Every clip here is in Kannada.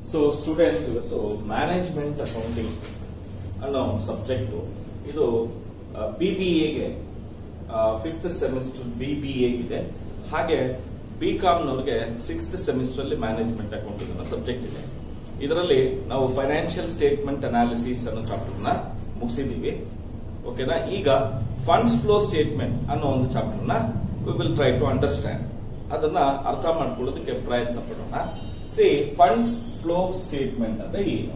ಸೊ ಸ್ಟೂಡೆಂಟ್ಸ್ ಇವತ್ತು ಮ್ಯಾನೇಜ್ಮೆಂಟ್ ಅಕೌಂಟಿಂಗ್ ಅನ್ನೋ ಒಂದು ಸಬ್ಜೆಕ್ಟ್ ಇದು ಬಿ ಬಿ ಎಗೆ ಫಿಫ್ತ್ ಸೆಮಿಸ್ಟರ್ ಬಿ ಬಿ ಎಗಿದೆ ಹಾಗೆ ಬಿ ಕಾಮ್ನವ್ರಿಗೆ ಸಿಕ್ಸ್ತ್ ಸೆಮಿಸ್ಟರ್ ಅಲ್ಲಿ ಮ್ಯಾನೇಜ್ಮೆಂಟ್ ಅಕೌಂಟಿಂಗ್ ಅನ್ನೋ ಸಬ್ಜೆಕ್ಟ್ ಇದೆ ಇದರಲ್ಲಿ ನಾವು ಫೈನಾನ್ಷಿಯಲ್ ಸ್ಟೇಟ್ಮೆಂಟ್ ಅನಾಲಿಸಿಸ್ ಅನ್ನೋ ಚಾಪ್ಟರ್ ನ ಮುಗಿಸಿದೀವಿ ಓಕೆನಾ ಈಗ ಫಂಡ್ಸ್ ಫ್ಲೋ ಸ್ಟೇಟ್ಮೆಂಟ್ ಅನ್ನೋ ಒಂದು ಚಾಪ್ಟರ್ ನ we will try to understand ಅದನ್ನ ಅರ್ಥ ಮಾಡ್ಕೊಳ್ಳೋದಕ್ಕೆ ಪ್ರಯತ್ನ ಪಡೋಣ ಸಿ ಫಂಡ್ಸ್ ಫ್ಲೋ ಸ್ಟೇಟ್ಮೆಂಟ್ ಅಂದ್ರೆ ಏನು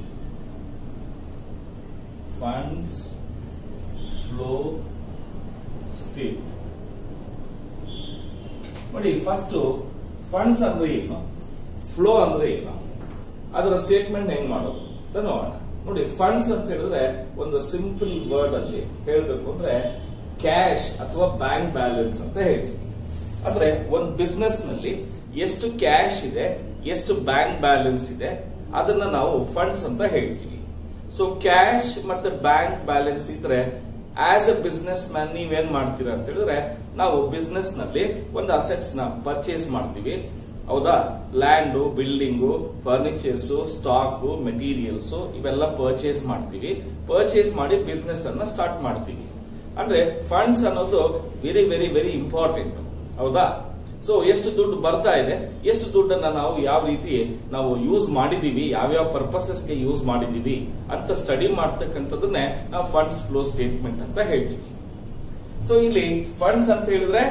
ಫಂಡ್ಸ್ ಫ್ಲೋ ಸ್ಟೇಟ್ ನೋಡಿ ಫಸ್ಟ್ ಫಂಡ್ಸ್ ಅಂದ್ರೆ ಏನು ಫ್ಲೋ ಅಂದ್ರೆ ಏನು ಅದರ ಸ್ಟೇಟ್ಮೆಂಟ್ ಹೆಂಗ್ ಮಾಡೋದು ಅಂತ ನೋಡೋಣ ನೋಡಿ ಫಂಡ್ಸ್ ಅಂತ ಹೇಳಿದ್ರೆ ಒಂದು ಸಿಂಪಲ್ ವರ್ಡ್ ಅಲ್ಲಿ ಹೇಳ್ಬೇಕು ಅಂದ್ರೆ ಕ್ಯಾಶ್ ಅಥವಾ ಬ್ಯಾಂಕ್ ಬ್ಯಾಲೆನ್ಸ್ ಅಂತ ಹೇಳ್ತೀವಿ ಅಂದ್ರೆ ಒಂದು ಬಿಸ್ನೆಸ್ ನಲ್ಲಿ ಎಷ್ಟು ಕ್ಯಾಶ್ ಇದೆ ಎಷ್ಟು ಬ್ಯಾಂಕ್ ಬ್ಯಾಲೆನ್ಸ್ ಇದೆ ಅದನ್ನ ನಾವು ಫಂಡ್ಸ್ ಅಂತ ಹೇಳ್ತೀವಿ ಸೊ ಕ್ಯಾಶ್ ಮತ್ತೆ ಬ್ಯಾಂಕ್ ಬ್ಯಾಲೆನ್ಸ್ ಇದ್ರೆ ಆಸ್ ಎ ಬಿಸ್ನೆಸ್ ಮ್ಯಾನ್ ನೀವೇನ್ ಮಾಡ್ತೀರಾ ಅಂತ ಹೇಳಿದ್ರೆ ನಾವು ಬಿಸ್ನೆಸ್ ನಲ್ಲಿ ಒಂದು ಅಸೆಟ್ಸ್ ನ ಪರ್ಚೇಸ್ ಮಾಡ್ತೀವಿ ಹೌದಾ land building furnitures stock materials ಇವೆಲ್ಲ ಪರ್ಚೇಸ್ ಮಾಡ್ತೀವಿ ಪರ್ಚೇಸ್ ಮಾಡಿ ಬಿಸ್ನೆಸ್ ಅನ್ನ ಸ್ಟಾರ್ಟ್ ಮಾಡ್ತೀವಿ ಅಂದ್ರೆ ಫಂಡ್ಸ್ ಅನ್ನೋದು ವೆರಿ ವೆರಿ ವೆರಿ ಇಂಪಾರ್ಟೆಂಟ್ ಹೌದಾ ಸೊ ಎಷ್ಟು ದುಡ್ಡು ಬರ್ತಾ ಇದೆ ಎಷ್ಟು ದುಡ್ಡನ್ನ ನಾವು ಯಾವ ರೀತಿ ನಾವು ಯೂಸ್ ಮಾಡಿದೀವಿ ಯಾವ್ಯಾವ ಪರ್ಪಸಸ್ಗೆ ಯೂಸ್ ಮಾಡಿದೀವಿ ಅಂತ ಸ್ಟಡಿ ಮಾಡ್ತಕ್ಕಂಥದನ್ನೇ ನಾವು ಫಂಡ್ಸ್ ಫ್ಲೋ ಸ್ಟೇಟ್ಮೆಂಟ್ ಅಂತ ಹೇಳ್ತೀವಿ ಸೊ ಇಲ್ಲಿ ಫಂಡ್ಸ್ ಅಂತ ಹೇಳಿದ್ರೆ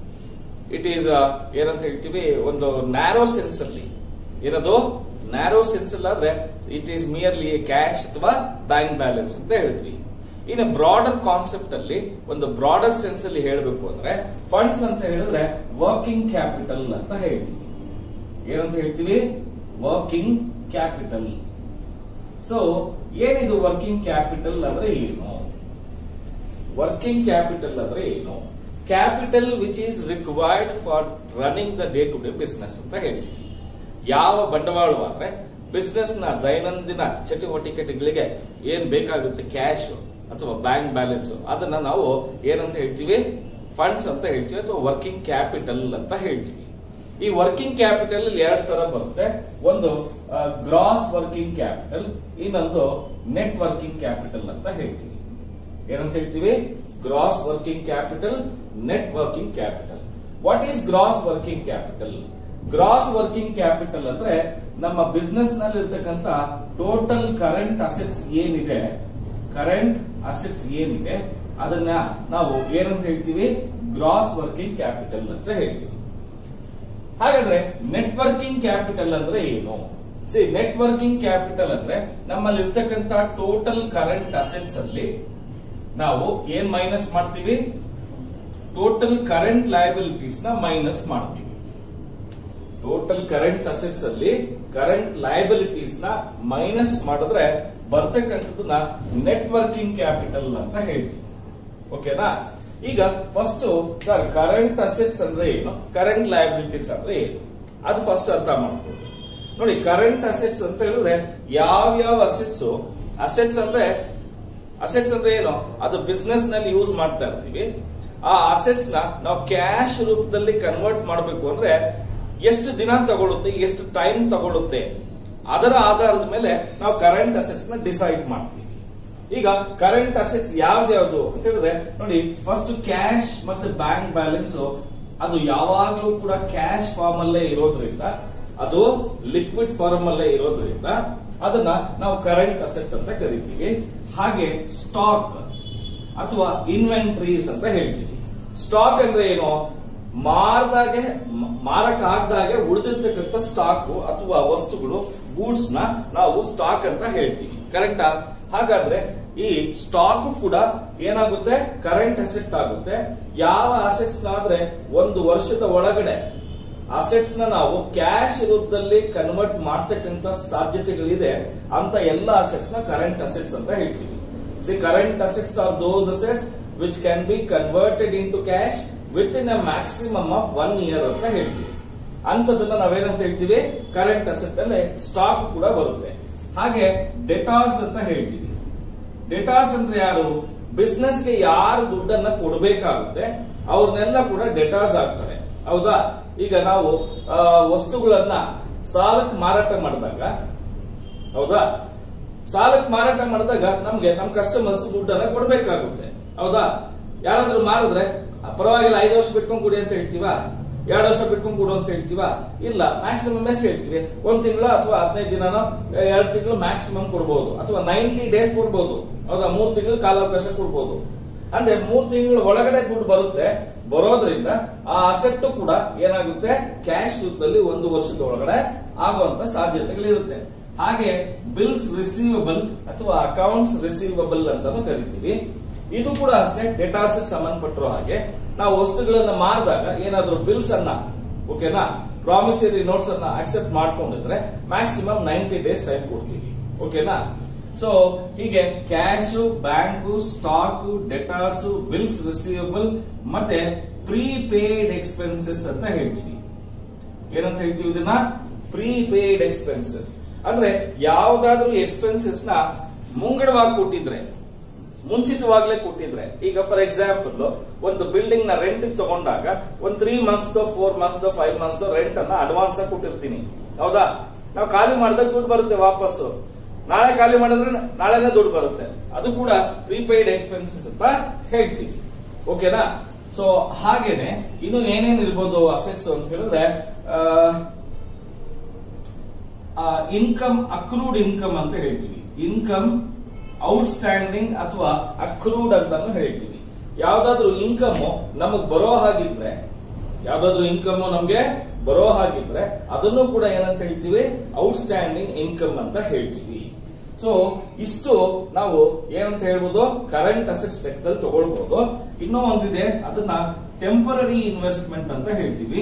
ಇಟ್ ಈಸ್ ಏನಂತ ಹೇಳ್ತೀವಿ ಒಂದು ನ್ಯಾರೋ ಸೆನ್ಸ್ ಅಲ್ಲಿ ಏನದು ನ್ಯಾರೋ ಸೆನ್ಸ್ ಅಲ್ಲಾದ್ರೆ ಇಟ್ ಈಸ್ ಮಿಯರ್ಲಿ ಕ್ಯಾಶ್ ಅಥವಾ ಬ್ಯಾಂಕ್ ಬ್ಯಾಲೆನ್ಸ್ ಅಂತ ಹೇಳ್ತೀವಿ ಇನ್ನು ಬ್ರಾಡರ್ ಕಾನ್ಸೆಪ್ಟ್ ಅಲ್ಲಿ ಒಂದು ಬ್ರಾಡರ್ ಸೆನ್ಸ್ ಅಲ್ಲಿ ಹೇಳಬೇಕು ಅಂದ್ರೆ ಫಂಡ್ಸ್ ಅಂತ ಹೇಳಿದ್ರೆ ವರ್ಕಿಂಗ್ ಕ್ಯಾಪಿಟಲ್ ಅಂತ ಹೇಳ್ತೀವಿ ಏನಂತ ಹೇಳ್ತೀವಿ ವರ್ಕಿಂಗ್ ಕ್ಯಾಪಿಟಲ್ ಸೊ ಏನಿದು ವರ್ಕಿಂಗ್ ಕ್ಯಾಪಿಟಲ್ ಅಂದ್ರೆ ಏನು ವರ್ಕಿಂಗ್ ಕ್ಯಾಪಿಟಲ್ ಅಂದ್ರೆ ಏನು capital which is required for running the day to day business ಅಂತ ಹೇಳ್ತೀವಿ ಯಾವ ಬಂಡವಾಳವಾದ್ರೆ ಬಿಸ್ನೆಸ್ ನ ದೈನಂದಿನ ಚಟುವಟಿಕೆಗಳಿಗೆ ಏನ್ ಬೇಕಾಗುತ್ತೆ ಕ್ಯಾಶ್ ಅಥವಾ ಬ್ಯಾಂಕ್ ಬ್ಯಾಲೆನ್ಸ್ ಅದನ್ನ ನಾವು ಏನಂತ ಹೇಳ್ತೀವಿ ಫಂಡ್ಸ್ ಅಂತ ಹೇಳ್ತೀವಿ ಅಥವಾ ವರ್ಕಿಂಗ್ ಕ್ಯಾಪಿಟಲ್ ಅಂತ ಹೇಳ್ತೀವಿ ಈ ವರ್ಕಿಂಗ್ ಕ್ಯಾಪಿಟಲ್ ಎರಡು ತರ ಬರುತ್ತೆ ಒಂದು ಗ್ರಾಸ್ ವರ್ಕಿಂಗ್ ಕ್ಯಾಪಿಟಲ್ ಇನ್ನೊಂದು ನೆಟ್ ವರ್ಕಿಂಗ್ ಕ್ಯಾಪಿಟಲ್ ಅಂತ ಹೇಳ್ತೀವಿ ಏನಂತ ಹೇಳ್ತೀವಿ gross working capital net working capital what is gross working capital gross working capital ಅಂದ್ರೆ ನಮ್ಮ ಬಿಸ್ನೆಸ್ ನಲ್ಲಿ ಇರ್ತಕ್ಕಂಥ ಟೋಟಲ್ ಕರೆಂಟ್ ಅಸೆಟ್ಸ್ ಏನಿದೆ ಕರೆಂಟ್ ಅಸೆಟ್ಸ್ ಏನಿದೆ ಅದನ್ನ ನಾವು ಏನಂತ ಹೇಳ್ತೀವಿ ಗ್ರಾಸ್ ವರ್ಕಿಂಗ್ ಕ್ಯಾಪಿಟಲ್ ಅಂತ ಹೇಳ್ತೀವಿ ಹಾಗಾದ್ರೆ ನೆಟ್ವರ್ಕಿಂಗ್ ಕ್ಯಾಪಿಟಲ್ ಅಂದ್ರೆ ಏನು ಸಿ ನೆಟ್ವರ್ಕಿಂಗ್ ಕ್ಯಾಪಿಟಲ್ ಅಂದ್ರೆ ನಮ್ಮಲ್ಲಿ ಇರ್ತಕ್ಕಂಥ ಟೋಟಲ್ ಕರೆಂಟ್ ಅಸೆಟ್ಸ್ ಅಲ್ಲಿ ನಾವು ಏನ್ ಮೈನಸ್ ಮಾಡ್ತೀವಿ ಟೋಟಲ್ ಕರೆಂಟ್ ಲಯಬಿಲಿಟೀಸ್ ನ ಮೈನಸ್ ಮಾಡ್ತೀವಿ ಟೋಟಲ್ ಕರೆಂಟ್ ಅಸೆಟ್ಸ್ ಅಲ್ಲಿ ಕರೆಂಟ್ ಲಯಬಿಲಿಟೀಸ್ ನ ಮೈನಸ್ ಮಾಡಿದ್ರೆ ಬರ್ತಕ್ಕಂಥದ್ದನ್ನ ನೆಟ್ವರ್ಕಿಂಗ್ ಕ್ಯಾಪಿಟಲ್ ಅಂತ ಹೇಳ್ತೀವಿ ಓಕೆನಾ ಈಗ ಫಸ್ಟ್ ಸರ್ ಕರೆಂಟ್ ಅಸೆಟ್ಸ್ ಅಂದ್ರೆ ಏನು ಕರೆಂಟ್ ಲಯಬಿಲಿಟೀಸ್ ಅಂದ್ರೆ ಏನು ಅದು ಫಸ್ಟ್ ಅರ್ಥ ಮಾಡ್ಕೊಳ್ಳಿ ನೋಡಿ ಕರೆಂಟ್ ಅಸೆಟ್ಸ್ ಅಂತ ಹೇಳಿದ್ರೆ ಯಾವ ಯಾವ ಅಸೆಟ್ಸ್ ಅಸೆಟ್ಸ್ ಅಂದ್ರೆ ಅಸೆಟ್ಸ್ ಅಂದ್ರೆ ಏನು ಅದು ಬಿಸ್ನೆಸ್ ನಲ್ಲಿ ಯೂಸ್ ಮಾಡ್ತಾ ಇರ್ತೀವಿ ಆ ಅಸೆಟ್ಸ್ ನ ನಾವು ಕ್ಯಾಶ್ ರೂಪದಲ್ಲಿ ಕನ್ವರ್ಟ್ ಮಾಡಬೇಕು ಅಂದ್ರೆ ಎಷ್ಟು ದಿನ ತಗೊಳುತ್ತೆ ಎಷ್ಟು ಟೈಮ್ ತಗೊಳುತ್ತೆ ಅದರ ಆಧಾರದ ಮೇಲೆ ನಾವು ಕರೆಂಟ್ ಅಸೆಟ್ಸ್ ನ ಡಿಸೈಡ್ ಮಾಡ್ತೀವಿ ಈಗ ಕರೆಂಟ್ ಅಸೆಟ್ಸ್ ಯಾವ್ದ್ಯಾವ್ದು ಅಂತ ಹೇಳಿದ್ರೆ ನೋಡಿ ಫಸ್ಟ್ ಕ್ಯಾಶ್ ಮತ್ತೆ ಬ್ಯಾಂಕ್ ಬ್ಯಾಲೆನ್ಸ್ ಅದು ಯಾವಾಗ್ಲೂ ಕೂಡ ಕ್ಯಾಶ್ ಫಾರ್ಮ್ ಅಲ್ಲೇ ಇರೋದ್ರಿಂದ ಅದು ಲಿಕ್ವಿಡ್ ಫಾರ್ಮ್ ಅಲ್ಲೇ ಇರೋದ್ರಿಂದ ಅದನ್ನ ನಾವು ಕರೆಂಟ್ ಅಸೆಟ್ ಅಂತ ಕರಿತೀವಿ ಹಾಗೆ ಸ್ಟಾಕ್ ಅಥವಾ ಇನ್ವೆಂಟ್ರೀಸ್ ಅಂತ ಹೇಳ್ತೀವಿ ಸ್ಟಾಕ್ ಅಂದ್ರೆ ಏನು ಮಾರದಾಗೆ ಮಾರಕ ಆಗದಾಗೆ ಉಳಿದಿರ್ತಕ್ಕಂಥ ಸ್ಟಾಕ್ ಅಥವಾ ವಸ್ತುಗಳು ಗೂಡ್ಸ್ ನ ನಾವು ಸ್ಟಾಕ್ ಅಂತ ಹೇಳ್ತೀವಿ ಕರೆಕ್ಟಾ ಹಾಗಾದ್ರೆ ಈ ಸ್ಟಾಕ್ ಕೂಡ ಏನಾಗುತ್ತೆ ಕರೆಂಟ್ ಅಸೆಟ್ ಆಗುತ್ತೆ ಯಾವ ಅಸೆಟ್ಸ್ ಆದ್ರೆ ಒಂದು ವರ್ಷದ ಒಳಗಡೆ ಅಸೆಟ್ಸ್ ನ ನಾವು ಕ್ಯಾಶ್ ರೂಪದಲ್ಲಿ ಕನ್ವರ್ಟ್ ಮಾಡ್ತಕ್ಕಂಥ ಸಾಧ್ಯತೆಗಳಿದೆ ಅಂತ ಎಲ್ಲ ಅಸೆಟ್ಸ್ ನ ಕರೆಂಟ್ ಅಸೆಟ್ಸ್ ಅಂತ ಹೇಳ್ತೀವಿ see current assets are those assets which can be converted into cash within a maximum of one year ಅಂತ ಹೇಳ್ತೀವಿ ಅಂತದನ್ನ ನಾವೇನಂತ ಹೇಳ್ತೀವಿ ಕರೆಂಟ್ ಅಸೆಟ್ ಅಲ್ಲಿ ಸ್ಟಾಕ್ ಕೂಡ ಬರುತ್ತೆ ಹಾಗೆ ಡೆಟಾಸ್ ಅಂತ ಹೇಳ್ತೀವಿ ಡೆಟಾಸ್ ಅಂದ್ರೆ ಯಾರು ಬಿಸ್ನೆಸ್ ಗೆ ಯಾರು ದುಡ್ಡನ್ನ ಕೊಡಬೇಕಾಗುತ್ತೆ ಅವ್ರನ್ನೆಲ್ಲ ಕೂಡ ಡೆಟಾಸ್ ಆಗ್ತಾರೆ ಹೌದಾ ಈಗ ನಾವು ಆ, ವಸ್ತುಗಳನ್ನ ಸಾಲಕ್ಕೆ ಮಾರಾಟ ಮಾಡಿದಾಗ ಹೌದಾ ಸಾಲಕ್ಕೆ ಮಾರಾಟ ಮಾಡಿದಾಗ ನಮ್ಗೆ ನಮ್ ಕಸ್ಟಮರ್ಸ್ ದುಡ್ಡನ್ನ ಕೊಡ್ಬೇಕಾಗುತ್ತೆ ಹೌದಾ ಯಾರಾದ್ರೂ ಮಾರಿದ್ರೆ ಆ, ಪರವಾಗಿಲ್ಲ ಐದು ವರ್ಷ ಬಿಟ್ಕೊಂಡ್ ಕೊಡಿ ಅಂತ ಹೇಳ್ತೀವಾ ಎರಡು ವರ್ಷ ಬಿಟ್ಕೊಂಡ್ ಕೊಡು ಅಂತ ಹೇಳ್ತೀವಾ ಇಲ್ಲ ಮ್ಯಾಕ್ಸಿಮಮ್ ಎಷ್ಟು ಹೇಳ್ತೀವಿ ಒಂದ್ ತಿಂಗಳು ಅಥವಾ ಹದಿನೈದು ದಿನನೋ ಎರಡು ತಿಂಗಳು ಮ್ಯಾಕ್ಸಿಮಮ್ ಕೊಡ್ಬೋದು ಅಥವಾ ನೈಂಟಿ ಡೇಸ್ ಕೊಡ್ಬೋದು ಹೌದಾ ಮೂರ್ ತಿಂಗಳು ಕಾಲಾವಕಾಶ ಕೊಡ್ಬೋದು ಅಂದ್ರೆ ಮೂರ್ ತಿಂಗಳ ಒಳಗಡೆ ದುಡ್ಡು ಬರುತ್ತೆ ಬರೋದ್ರಿಂದ ಆ ಅಸೆಟ್ ಕೂಡ ಏನಾಗುತ್ತೆ ಕ್ಯಾಶ್ ರೂಪದಲ್ಲಿ ಒಂದು ವರ್ಷದ ಒಳಗಡೆ ಆಗುವಂತ ಸಾಧ್ಯತೆಗಳಿರುತ್ತೆ ಹಾಗೆ ಬಿಲ್ಸ್ ರಿಸೀವಬಲ್ ಅಥವಾ ಅಕೌಂಟ್ಸ್ ರಿಸೀವಬಲ್ ಅಂತಾನು ಕರಿತೀವಿ ಇದು ಕೂಡ ಅಷ್ಟೇ ಡೇಟಾಸ್ ಸಂಬಂಧಪಟ್ಟಿರೋ ಹಾಗೆ ನಾವು ವಸ್ತುಗಳನ್ನ ಮಾರಿದಾಗ ಏನಾದ್ರೂ ಬಿಲ್ಸ್ ಅನ್ನ ಓಕೆನಾ ಪ್ರಾಮಿಸರಿ ನೋಟ್ಸ್ ಅನ್ನ ಅಕ್ಸೆಪ್ಟ್ ಮಾಡ್ಕೊಂಡಿದ್ರೆ ಮ್ಯಾಕ್ಸಿಮಮ್ ನೈಂಟಿ ಡೇಸ್ ಟೈಮ್ ಕೊಡ್ತೀವಿ ಓಕೆನಾ ಸೊ ಹೀಗೆ cash bank stock debtors bills receivable ಮತ್ತೆ ಪ್ರೀಪೇಯ್ಡ್ ಎಕ್ಸ್ಪೆನ್ಸಸ್ ಅಂತ ಹೇಳ್ತೀವಿ ಏನಂತ ಹೇಳ್ತೀವಿ ಇದನ್ನ ಪ್ರೀಪೇಯ್ಡ್ ಎಕ್ಸ್ಪೆನ್ಸಸ್ ಅಂದ್ರೆ ಯಾವ್ದಾದ್ರೂ ಎಕ್ಸ್ಪೆನ್ಸಸ್ ನ ಮುಂಗಡವಾಗಿ ಕೊಟ್ಟಿದ್ರೆ ಮುಂಚಿತವಾಗ್ಲೇ ಕೊಟ್ಟಿದ್ರೆ ಈಗ ಫಾರ್ ಎಕ್ಸಾಂಪಲ್ ಒಂದು ಬಿಲ್ಡಿಂಗ್ ನ ರೆಂಟ್ ತಗೊಂಡಾಗ ಒಂದ್ three months four months five months rent ಅನ್ನ ಅಡ್ವಾನ್ಸ್ ಆಗಿ ಕೊಟ್ಟಿರ್ತೀನಿ ಹೌದಾ ನಾವು ಖಾಲಿ ಮಾಡಿದಾಗ ದುಡ್ಡು ಬರುತ್ತೆ ವಾಪಸ್ಸು ನಾಳೆ ಖಾಲಿ ಮಾಡಿದ್ರೆ ನಾಳೆನೇ ದುಡ್ಡು ಬರುತ್ತೆ ಅದು ಕೂಡ ಪ್ರೀಪೇಯ್ಡ್ ಎಕ್ಸ್ಪೆನ್ಸಸ್ ಅಂತ ಹೇಳ್ತೀವಿ ಓಕೆನಾ ಸೊ ಹಾಗೇನೆ ಇನ್ನು ಏನೇನ್ ಇರ್ಬೋದು ಅಸೆಟ್ಸ್ ಅಂತ ಹೇಳಿದ್ರೆ ಇನ್ಕಮ್ ಅಕ್ರೂಡ್ ಇನ್ಕಮ್ ಅಂತ ಹೇಳ್ತೀವಿ ಇನ್ಕಮ್ ಔಟ್ಸ್ಟ್ಯಾಂಡಿಂಗ್ ಅಥವಾ ಅಕ್ರೂಡ್ ಅಂತಾನು ಹೇಳ್ತೀವಿ ಯಾವ್ದಾದ್ರು ಇನ್ಕಮ್ ನಮಗ್ ಬರೋ ಹಾಗಿದ್ರೆ ಯಾವ್ದಾದ್ರು ಇನ್ಕಮ್ ನಮ್ಗೆ ಬರೋ ಹಾಗಿದ್ರೆ ಅದನ್ನು ಕೂಡ ಏನಂತ ಹೇಳ್ತೀವಿ ಔಟ್ಸ್ಟ್ಯಾಂಡಿಂಗ್ ಇನ್ಕಮ್ ಅಂತ ಹೇಳ್ತೀವಿ ಸೊ ಇಷ್ಟು ನಾವು ಏನಂತ ಹೇಳ್ಬೋದು ಕರೆಂಟ್ ಅಸೆಟ್ಸ್ ಲೆಕ್ಕದಲ್ಲಿ ತಗೊಳ್ಬಹುದು ಇನ್ನೂ ಒಂದಿದೆ ಅದನ್ನ ಟೆಂಪರರಿ ಇನ್ವೆಸ್ಟ್ಮೆಂಟ್ ಅಂತ ಹೇಳ್ತೀವಿ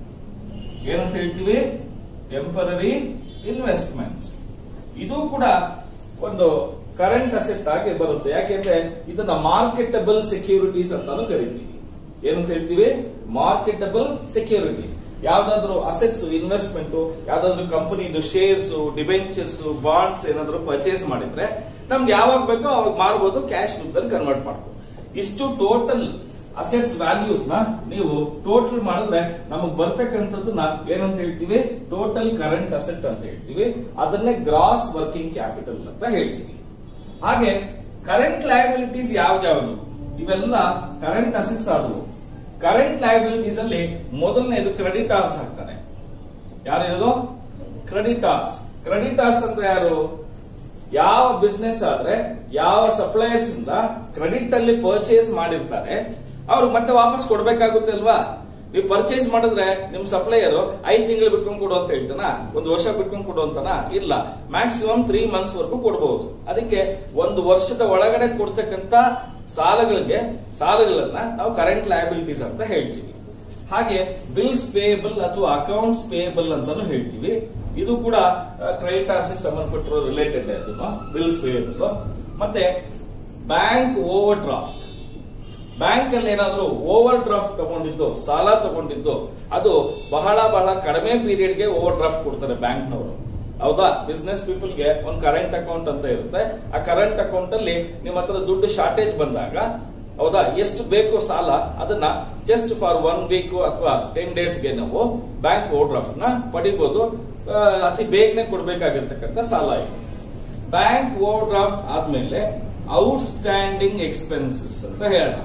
ಏನಂತ ಹೇಳ್ತೀವಿ ಟೆಂಪರರಿ ಇನ್ವೆಸ್ಟ್ಮೆಂಟ್ಸ್ ಇದು ಕೂಡ ಒಂದು ಕರೆಂಟ್ ಅಸೆಟ್ ಆಗಿ ಬರುತ್ತೆ ಯಾಕೆಂದ್ರೆ ಇದನ್ನ ಮಾರ್ಕೆಟಬಲ್ ಸೆಕ್ಯೂರಿಟೀಸ್ ಅಂತಾನು ಕರಿತೀವಿ ಏನಂತ ಹೇಳ್ತೀವಿ ಮಾರ್ಕೆಟಬಲ್ ಸೆಕ್ಯೂರಿಟೀಸ್ ಯಾವ್ದಾದ್ರು ಅಸೆಟ್ಸ್ ಇನ್ವೆಸ್ಟ್ಮೆಂಟ್ ಯಾವ್ದಾದ್ರು ಕಂಪನಿದು ಶೇರ್ಸ್ ಡಿಬೆಂಚರ್ಸ್ ಬಾಂಡ್ಸ್ ಏನಾದ್ರು ಪರ್ಚೇಸ್ ಮಾಡಿದ್ರೆ ನಮ್ಗೆ ಯಾವಾಗ ಬೇಕೋ ಅವಾಗ ಮಾರ್ಬೋದು ಕ್ಯಾಶ್ ರೂಪದಲ್ಲಿ ಕನ್ವರ್ಟ್ ಮಾಡ್ಬೋದು ಇಷ್ಟು ಟೋಟಲ್ ಅಸೆಟ್ಸ್ ವ್ಯಾಲ್ಯೂಸ್ ನ ನೀವು ಟೋಟಲ್ ಮಾಡಿದ್ರೆ ನಮಗ್ ಬರ್ತಕ್ಕಂಥದ್ದನ್ನ ಏನಂತ ಹೇಳ್ತೀವಿ ಟೋಟಲ್ ಕರೆಂಟ್ ಅಸೆಟ್ ಅಂತ ಹೇಳ್ತೀವಿ ಅದನ್ನೇ ಗ್ರಾಸ್ ವರ್ಕಿಂಗ್ ಕ್ಯಾಪಿಟಲ್ ಅಂತ ಹೇಳ್ತೀವಿ ಹಾಗೆ ಕರೆಂಟ್ ಲಯಬಿಲಿಟೀಸ್ ಯಾವ್ದ್ಯಾವ್ದು ಇವೆಲ್ಲ ಕರೆಂಟ್ ಅಸೆಟ್ಸ್ ಆದವು ಕರೆಂಟ್ ಲಯಬಿಲಿಟೀಸ್ ಅಲ್ಲಿ ಮೊದಲನೇದು ಕ್ರೆಡಿಟಾರ್ಸ್ ಆಗ್ತಾರೆ ಯಾರು ಕ್ರೆಡಿಟಾರ್ಸ್ ಕ್ರೆಡಿಟಾರ್ಸ್ ಅಂದ್ರೆ ಯಾರು ಯಾವ ಬಿಸ್ನೆಸ್ ಆದ್ರೆ ಯಾವ ಸಪ್ಲೈಯರ್ಸ್ ಇಂದ ಕ್ರೆಡಿಟ್ ಅಲ್ಲಿ ಪರ್ಚೇಸ್ ಮಾಡಿರ್ತಾರೆ ಅವ್ರು ಮತ್ತೆ ವಾಪಸ್ ಕೊಡ್ಬೇಕಾಗುತ್ತೆ ಅಲ್ವಾ ನೀವು ಪರ್ಚೇಸ್ ಮಾಡಿದ್ರೆ ನಿಮ್ ಸಪ್ಲೈಯರ್ ಐದ್ ತಿಂಗಳು ಬಿಟ್ಕೊಂಡ್ ಕೊಡು ಅಂತ ಹೇಳ್ತಾನ ಒಂದು ವರ್ಷ ಬಿಟ್ಕೊಂಡ್ ಕೊಡು ಅಂತಾನ ಇಲ್ಲ ಮ್ಯಾಕ್ಸಿಮಮ್ ತ್ರೀ ಮಂತ್ಸ್ ವರೆಗೂ ಕೊಡಬಹುದು ಅದಕ್ಕೆ ಒಂದು ವರ್ಷದ ಒಳಗಡೆ ಕೊಡ್ತಕ್ಕಂತ ಸಾಲಗಳಿಗೆ ಸಾಲಗಳನ್ನ ನಾವು ಕರೆಂಟ್ ಲಯಬಿಲಿಟೀಸ್ ಅಂತ ಹೇಳ್ತೀವಿ ಹಾಗೆ ಬಿಲ್ಸ್ ಪೇಯಬಲ್ ಅಥವಾ ಅಕೌಂಟ್ಸ್ ಪೇಯಬಲ್ ಅಂತಾನು ಹೇಳ್ತೀವಿ ಇದು ಕೂಡ ಕ್ರೆಡಿಟಾರ್ಸ್ ಸಂಬಂಧಪಟ್ಟಿರೋ ರಿಲೇಟೆಡ್ ಅದನ್ನು ಬಿಲ್ಸ್ ಪೇಯಬಲ್ ಮತ್ತೆ ಬ್ಯಾಂಕ್ ಓವರ್ ಡ್ರಾಫ್ಟ್ ಬ್ಯಾಂಕ್ ಅಲ್ಲಿ ಏನಾದ್ರು ಓವರ್ ಡ್ರಾಫ್ಟ್ ತಗೊಂಡಿದ್ದು ಸಾಲ ತಗೊಂಡಿದ್ದು ಅದು ಬಹಳ ಬಹಳ ಕಡಿಮೆ ಪೀರಿಯಡ್ ಗೆ ಓವರ್ ಡ್ರಾಫ್ಟ್ ಕೊಡ್ತಾರೆ ಬ್ಯಾಂಕ್ನವರು ಹೌದಾ ಬಿಸ್ನೆಸ್ ಪೀಪಲ್ ಗೆ ಒಂದು ಕರೆಂಟ್ ಅಕೌಂಟ್ ಅಂತ ಇರುತ್ತೆ ಆ ಕರೆಂಟ್ ಅಕೌಂಟ್ ಅಲ್ಲಿ ನಿಮ್ಮ ಹತ್ರ ದುಡ್ಡು ಶಾರ್ಟೇಜ್ ಬಂದಾಗ ಹೌದಾ ಎಷ್ಟು ಬೇಕು ಸಾಲ ಅದನ್ನ ಜಸ್ಟ್ ಫಾರ್ ಒನ್ ವೀಕ್ ಅಥವಾ ಟೆನ್ ಡೇಸ್ ಗೆ ನಾವು ಬ್ಯಾಂಕ್ ಓವರ್ ಡ್ರಾಫ್ಟ್ ನ ಪಡಿಬಹುದು ಆ, ಅತಿ ಬೇಗನೆ ಕೊಡ್ಬೇಕಾಗಿರ್ತಕ್ಕಂಥ ಸಾಲ ಇದು ಬ್ಯಾಂಕ್ ಓವರ್ ಡ್ರಾಫ್ಟ್ ಆದ್ಮೇಲೆ ಔಟ್ಸ್ಟ್ಯಾಂಡಿಂಗ್ ಎಕ್ಸ್ಪೆನ್ಸಸ್ ಅಂತ ಹೇಳೋಣ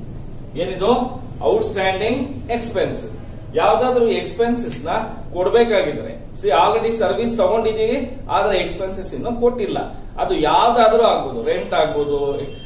ಏನಿದು ಔಟ್ಸ್ಟ್ಯಾಂಡಿಂಗ್ ಎಕ್ಸ್ಪೆನ್ಸಸ್ ಯಾವ್ದಾದ್ರು ಎಕ್ಸ್ಪೆನ್ಸಸ್ ನ ಕೊಡ್ಬೇಕಾಗಿದ್ರೆ ಸಿ ಆಲ್ರೆಡಿ ಸರ್ವಿಸ್ ತಗೊಂಡಿದೀವಿ ಆದ್ರೆ ಎಕ್ಸ್ಪೆನ್ಸಸ್ ಇನ್ನು ಕೊಟ್ಟಿಲ್ಲ ಅದು ಯಾವ್ದಾದ್ರೂ ಆಗ್ಬೋದು ರೆಂಟ್ ಆಗ್ಬೋದು